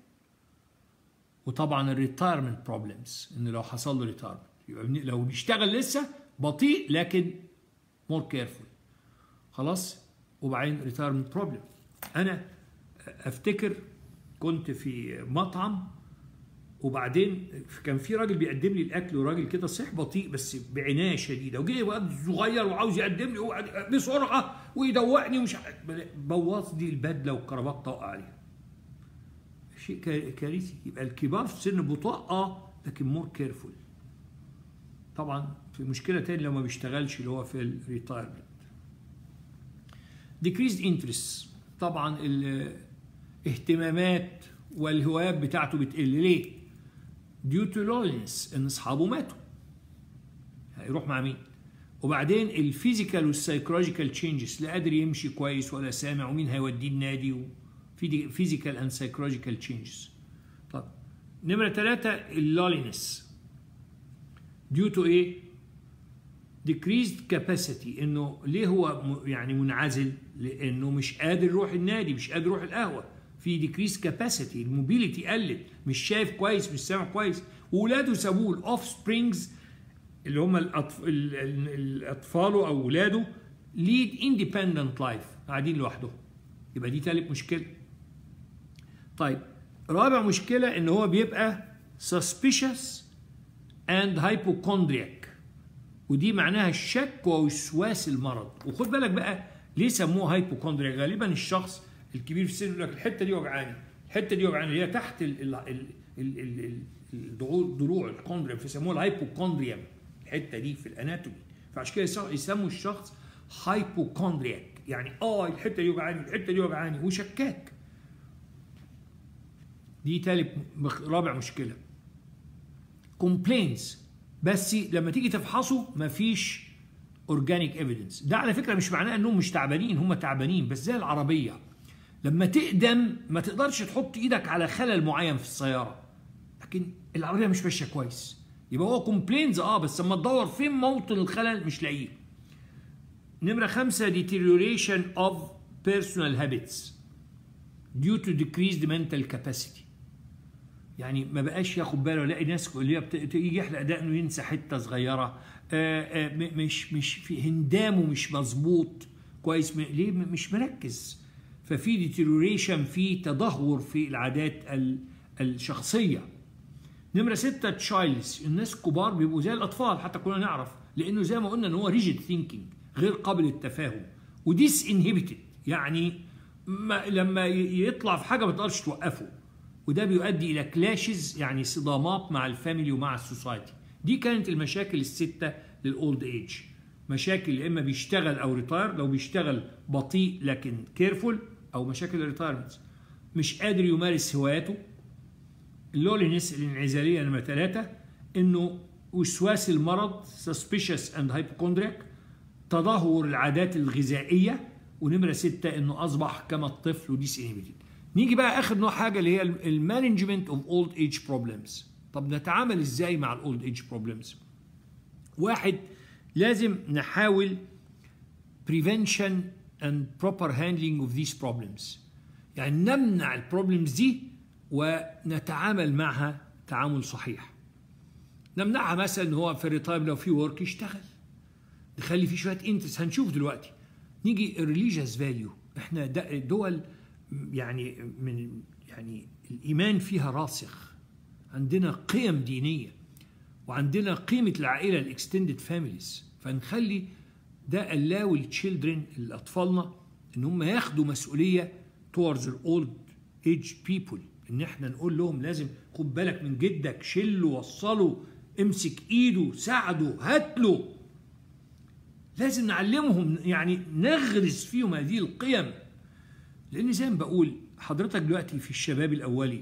وطبعا الريتايرمنت بروبلمز ان لو حصل له ريتايرمنت يبقى لو بيشتغل لسه بطيء لكن مور كيرفول خلاص وبعدين ريتايرمنت بروبلم انا افتكر كنت في مطعم وبعدين كان في راجل بيقدم لي الاكل وراجل كده صح بطيء بس بعنايه شديده وجه واد صغير وعاوز يقدم لي بسرعه ويدوقني ومش بوظ لي البدله والكرافته وقع عليها شيء كارثي يبقى الكبار في السن بطاء اه لكن مور كيرفول طبعا في مشكله تاني لو ما بيشتغلش اللي هو في الريتايرمنت decreased interest طبعا الاهتمامات والهوايات بتاعته بتقل ليه؟ due to loneliness ان اصحابه ماتوا هيروح مع مين؟ وبعدين الفيزيكال والسايكولوجيكال تشينجز لا قادر يمشي كويس ولا سامع ومين هيوديه النادي في فيزيكال اند سايكولوجيكال تشينجز طب نمره ثلاثه اللولينس due to ايه؟ decreased capacity انه ليه هو يعني منعزل؟ لانه مش قادر يروح النادي مش قادر يروح القهوه في decreased capacity الموبيليتي قلت مش شايف كويس مش سامع كويس واولاده سابوه الاوف سبرينجز اللي هم الاطفال او اولاده ليد اندبندنت لايف قاعدين لوحدهم يبقى دي ثالث مشكله طيب رابع مشكله ان هو بيبقى suspicious and hypochondriac ودي معناها الشك ووسواس المرض وخد بالك بقى ليه سموه هايبوكوندريا غالبا الشخص الكبير في السن يقول لك الحته دي وجعاني الحته دي وجعاني اللي هي تحت الضلوع الكوندريا فيسموها الهايبوكوندريا الحته دي في الاناتومي فعشان كده يسموا الشخص هايبوكوندرياك يعني اه الحته دي وجعاني الحته دي وجعاني وشكاك دي تالت رابع مشكله كومبلينز بس لما تيجي تفحصه مفيش اورجانيك ايفيدنس ده على فكره مش معناه انهم مش تعبانين هم تعبانين بس زي العربيه لما تقدم ما تقدرش تحط ايدك على خلل معين في السياره لكن العربيه مش ماشيه كويس يبقى هو كومبلينز اه بس لما تدور فين موطن الخلل مش لاقيه نمرة خمسة deterioration of personal habits due to decreased mental capacity يعني ما بقاش ياخد باله يلاقي ناس اللي هي يجي يحلق دقنه ينسى حته صغيره آآ آآ مش مش في هندامه مش مظبوط كويس ليه مش مركز ففي ديتيروريشن في تدهور في العادات الشخصيه نمره ستة تشايلز الناس كبار بيبقوا زي الاطفال حتى كنا نعرف لانه زي ما قلنا ان هو ريجيد ثينكينج غير قابل للتفاهم وديس انهبيتد يعني ما لما يطلع في حاجه ما تقدرش توقفه وده بيؤدي الى كلاشز يعني صدامات مع الفاميلي ومع السوسايتي دي كانت المشاكل السته للاولد ايج مشاكل يا اما بيشتغل او ريتاير لو بيشتغل بطيء لكن كيرفول او مشاكل الريتايرمنت مش قادر يمارس هواياته اللولينس الانعزاليه نمره ثلاثه انه وسواس المرض suspicious and hypochondriac تدهور العادات الغذائيه ونمره سته انه اصبح كما الطفل وديس انهبيتد نيجي بقى اخر نوع حاجه اللي هي المانجمنت اوف اولد ايج بروبلمز طب نتعامل ازاي مع الاولد ايج بروبلمز واحد لازم نحاول prevention and proper handling of these problems يعني نمنع البروبلمز دي ونتعامل معها تعامل صحيح نمنعها مثلا ان هو في الريتايم لو في ورك يشتغل نخلي فيه شويه انترست هنشوف دلوقتي نيجي الريليجيوس فاليو احنا دول يعني من يعني الايمان فيها راسخ عندنا قيم دينيه وعندنا قيمه العائله الاكستندد فاميليز فنخلي ده allow التشيلدرن الاطفالنا ان هم ياخدوا مسؤوليه towards the old age people ان احنا نقول لهم لازم خد بالك من جدك شله وصله امسك ايده ساعده هات له لازم نعلمهم يعني نغرس فيهم هذه القيم لان زي ما بقول حضرتك دلوقتي في الشباب الاولي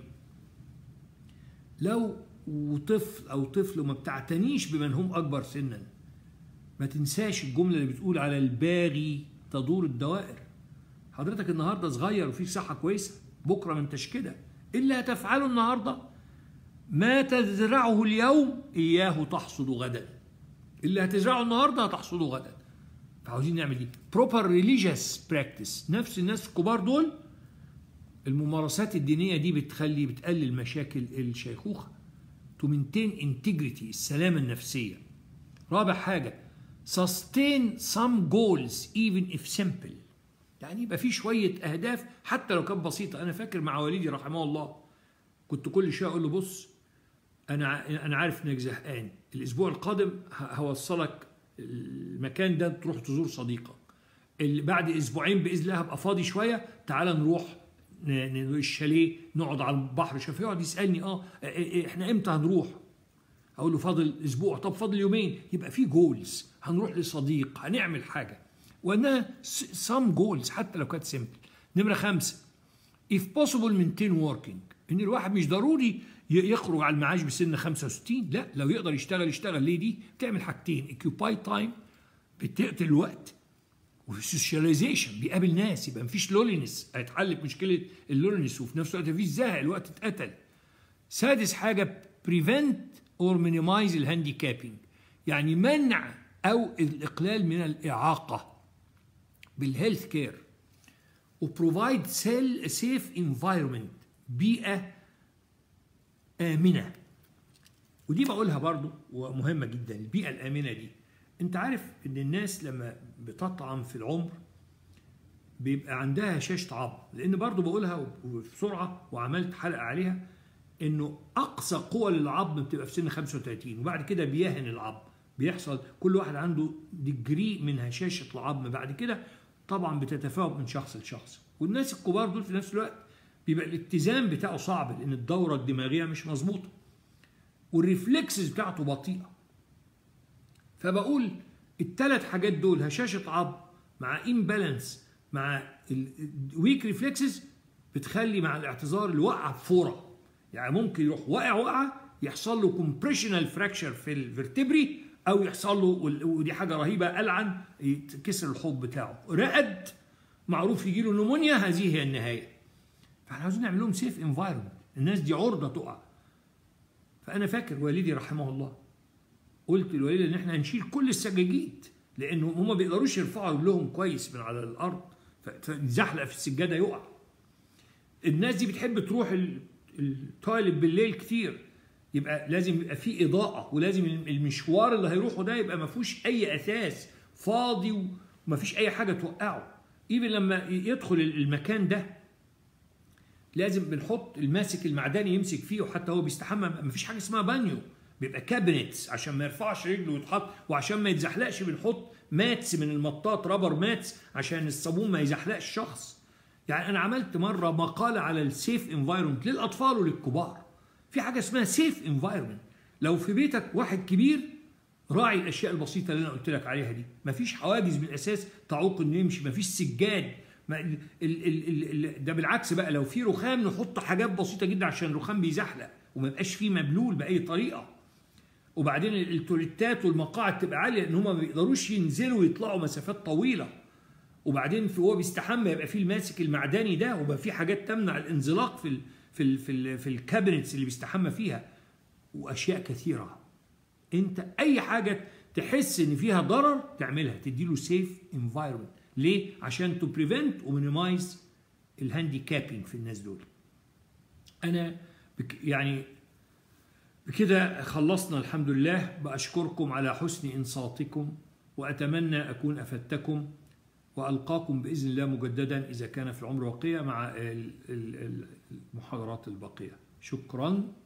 لو طفل او طفل ما بتعتنيش بمن هم اكبر سنا ما تنساش الجمله اللي بتقول على الباغي تدور الدوائر حضرتك النهارده صغير وفيك صحه كويسه بكره ما انتش كده الا تفعله النهارده ما تزرعه اليوم اياه تحصد غدا اللي هتزرعه النهارده هتحصده غدا فعاوزين نعمل ايه بروبر ريليجيوس براكتس نفس الناس الكبار دول الممارسات الدينيه دي بتخلي بتقلل مشاكل الشيخوخه تو مينتين انتجريتي السلامه النفسيه رابع حاجه sustain some goals even if simple يعني يبقى في شويه اهداف حتى لو كانت بسيطه انا فاكر مع والدي رحمه الله كنت كل شويه اقول له بص انا انا عارف انك زهقان الاسبوع القادم هوصلك المكان ده تروح تزور صديقك اللي بعد اسبوعين باذن الله هبقى فاضي شويه تعال نروح الشاليه نقعد على البحر شوف يقعد يسالني اه احنا امتى هنروح اقول له فاضل اسبوع طب فاضل يومين يبقى في جولز هنروح لصديق هنعمل حاجه وانها سام جولز حتى لو كانت سيمبل نمره خمسه if possible maintain working ان الواحد مش ضروري يخرج على المعاش بسن 65 لا لو يقدر يشتغل يشتغل ليه دي بتعمل حاجتين اكيوباي تايم بتقتل الوقت وسوشياليزيشن بيقابل ناس يبقى مفيش لولينس هيتحل مشكله اللولينس وفي نفس الوقت مفيش زهق الوقت اتقتل سادس حاجه بريفنت اور مينيمايز الهانديكابينج يعني منع او الاقلال من الاعاقه بالهيلث كير وبروفايد سيل سيف انفايرمنت بيئه امنه ودي بقولها برضو ومهمه جدا البيئه الامنه دي انت عارف ان الناس لما بتطعم في العمر بيبقى عندها هشاشة عظم لان برضو بقولها بسرعه وعملت حلقه عليها انه اقصى قوه للعظم بتبقى في سن 35 وبعد كده بيهن العظم بيحصل كل واحد عنده ديجري من هشاشه العظم بعد كده طبعا بتتفاوت من شخص لشخص والناس الكبار دول في نفس الوقت بيبقى الاتزان بتاعه صعب لان الدوره الدماغيه مش مظبوطه والريفلكسز بتاعته بطيئه فبقول الثلاث حاجات دول هشاشه عظم مع امبالانس مع الويك ريفلكسز بتخلي مع الاعتذار الوقعه بفوره يعني ممكن يروح واقع وقعه يحصل له كومبريشنال فراكشر في الفرتبري او يحصل له ودي حاجه رهيبه العن يتكسر الحوض بتاعه رقد معروف يجي له نمونيا هذه هي النهايه فاحنا عاوزين نعمل لهم سيف انفايرمنت الناس دي عرضه تقع فانا فاكر والدي رحمه الله قلت للوالده ان احنا هنشيل كل السجاجيد لانه هم ما بيقدروش يرفعوا رجلهم كويس من على الارض فيزحلق في السجاده يقع الناس دي بتحب تروح التويلت بالليل كتير يبقى لازم يبقى في اضاءه ولازم المشوار اللي هيروحه ده يبقى ما فيهوش اي اساس فاضي وما فيش اي حاجه توقعه ايفن لما يدخل المكان ده لازم بنحط الماسك المعدني يمسك فيه وحتى هو بيستحمى مفيش حاجه اسمها بانيو بيبقى كابينتس عشان ما يرفعش رجله ويتحط وعشان ما يتزحلقش بنحط ماتس من المطاط رابر ماتس عشان الصابون ما يزحلقش الشخص يعني انا عملت مره مقاله على السيف انفايرمنت للاطفال وللكبار في حاجه اسمها سيف انفايرمنت لو في بيتك واحد كبير راعي الاشياء البسيطه اللي انا قلت لك عليها دي مفيش حواجز من الاساس تعوق انه يمشي مفيش سجاد ما ال ال ال ده بالعكس بقى لو في رخام نحط حاجات بسيطه جدا عشان الرخام بيزحلق وما يبقاش فيه مبلول باي طريقه وبعدين التوريتات والمقاعد تبقى عاليه لان هم ما بيقدروش ينزلوا ويطلعوا مسافات طويله وبعدين في هو بيستحمى يبقى فيه الماسك المعدني ده ويبقى فيه حاجات تمنع الانزلاق في ال في ال في, ال في الكابينتس اللي بيستحمى فيها واشياء كثيره انت اي حاجه تحس ان فيها ضرر تعملها تديله سيف انفايرمنت ليه عشان تو بريفنت ومينيمايز الهانديكابينج في الناس دول انا بك يعني بكده خلصنا الحمد لله بأشكركم على حسن إنصاتكم وأتمنى أكون أفدتكم وألقاكم بإذن الله مجددا إذا كان في العمر بقية مع المحاضرات الباقية شكرا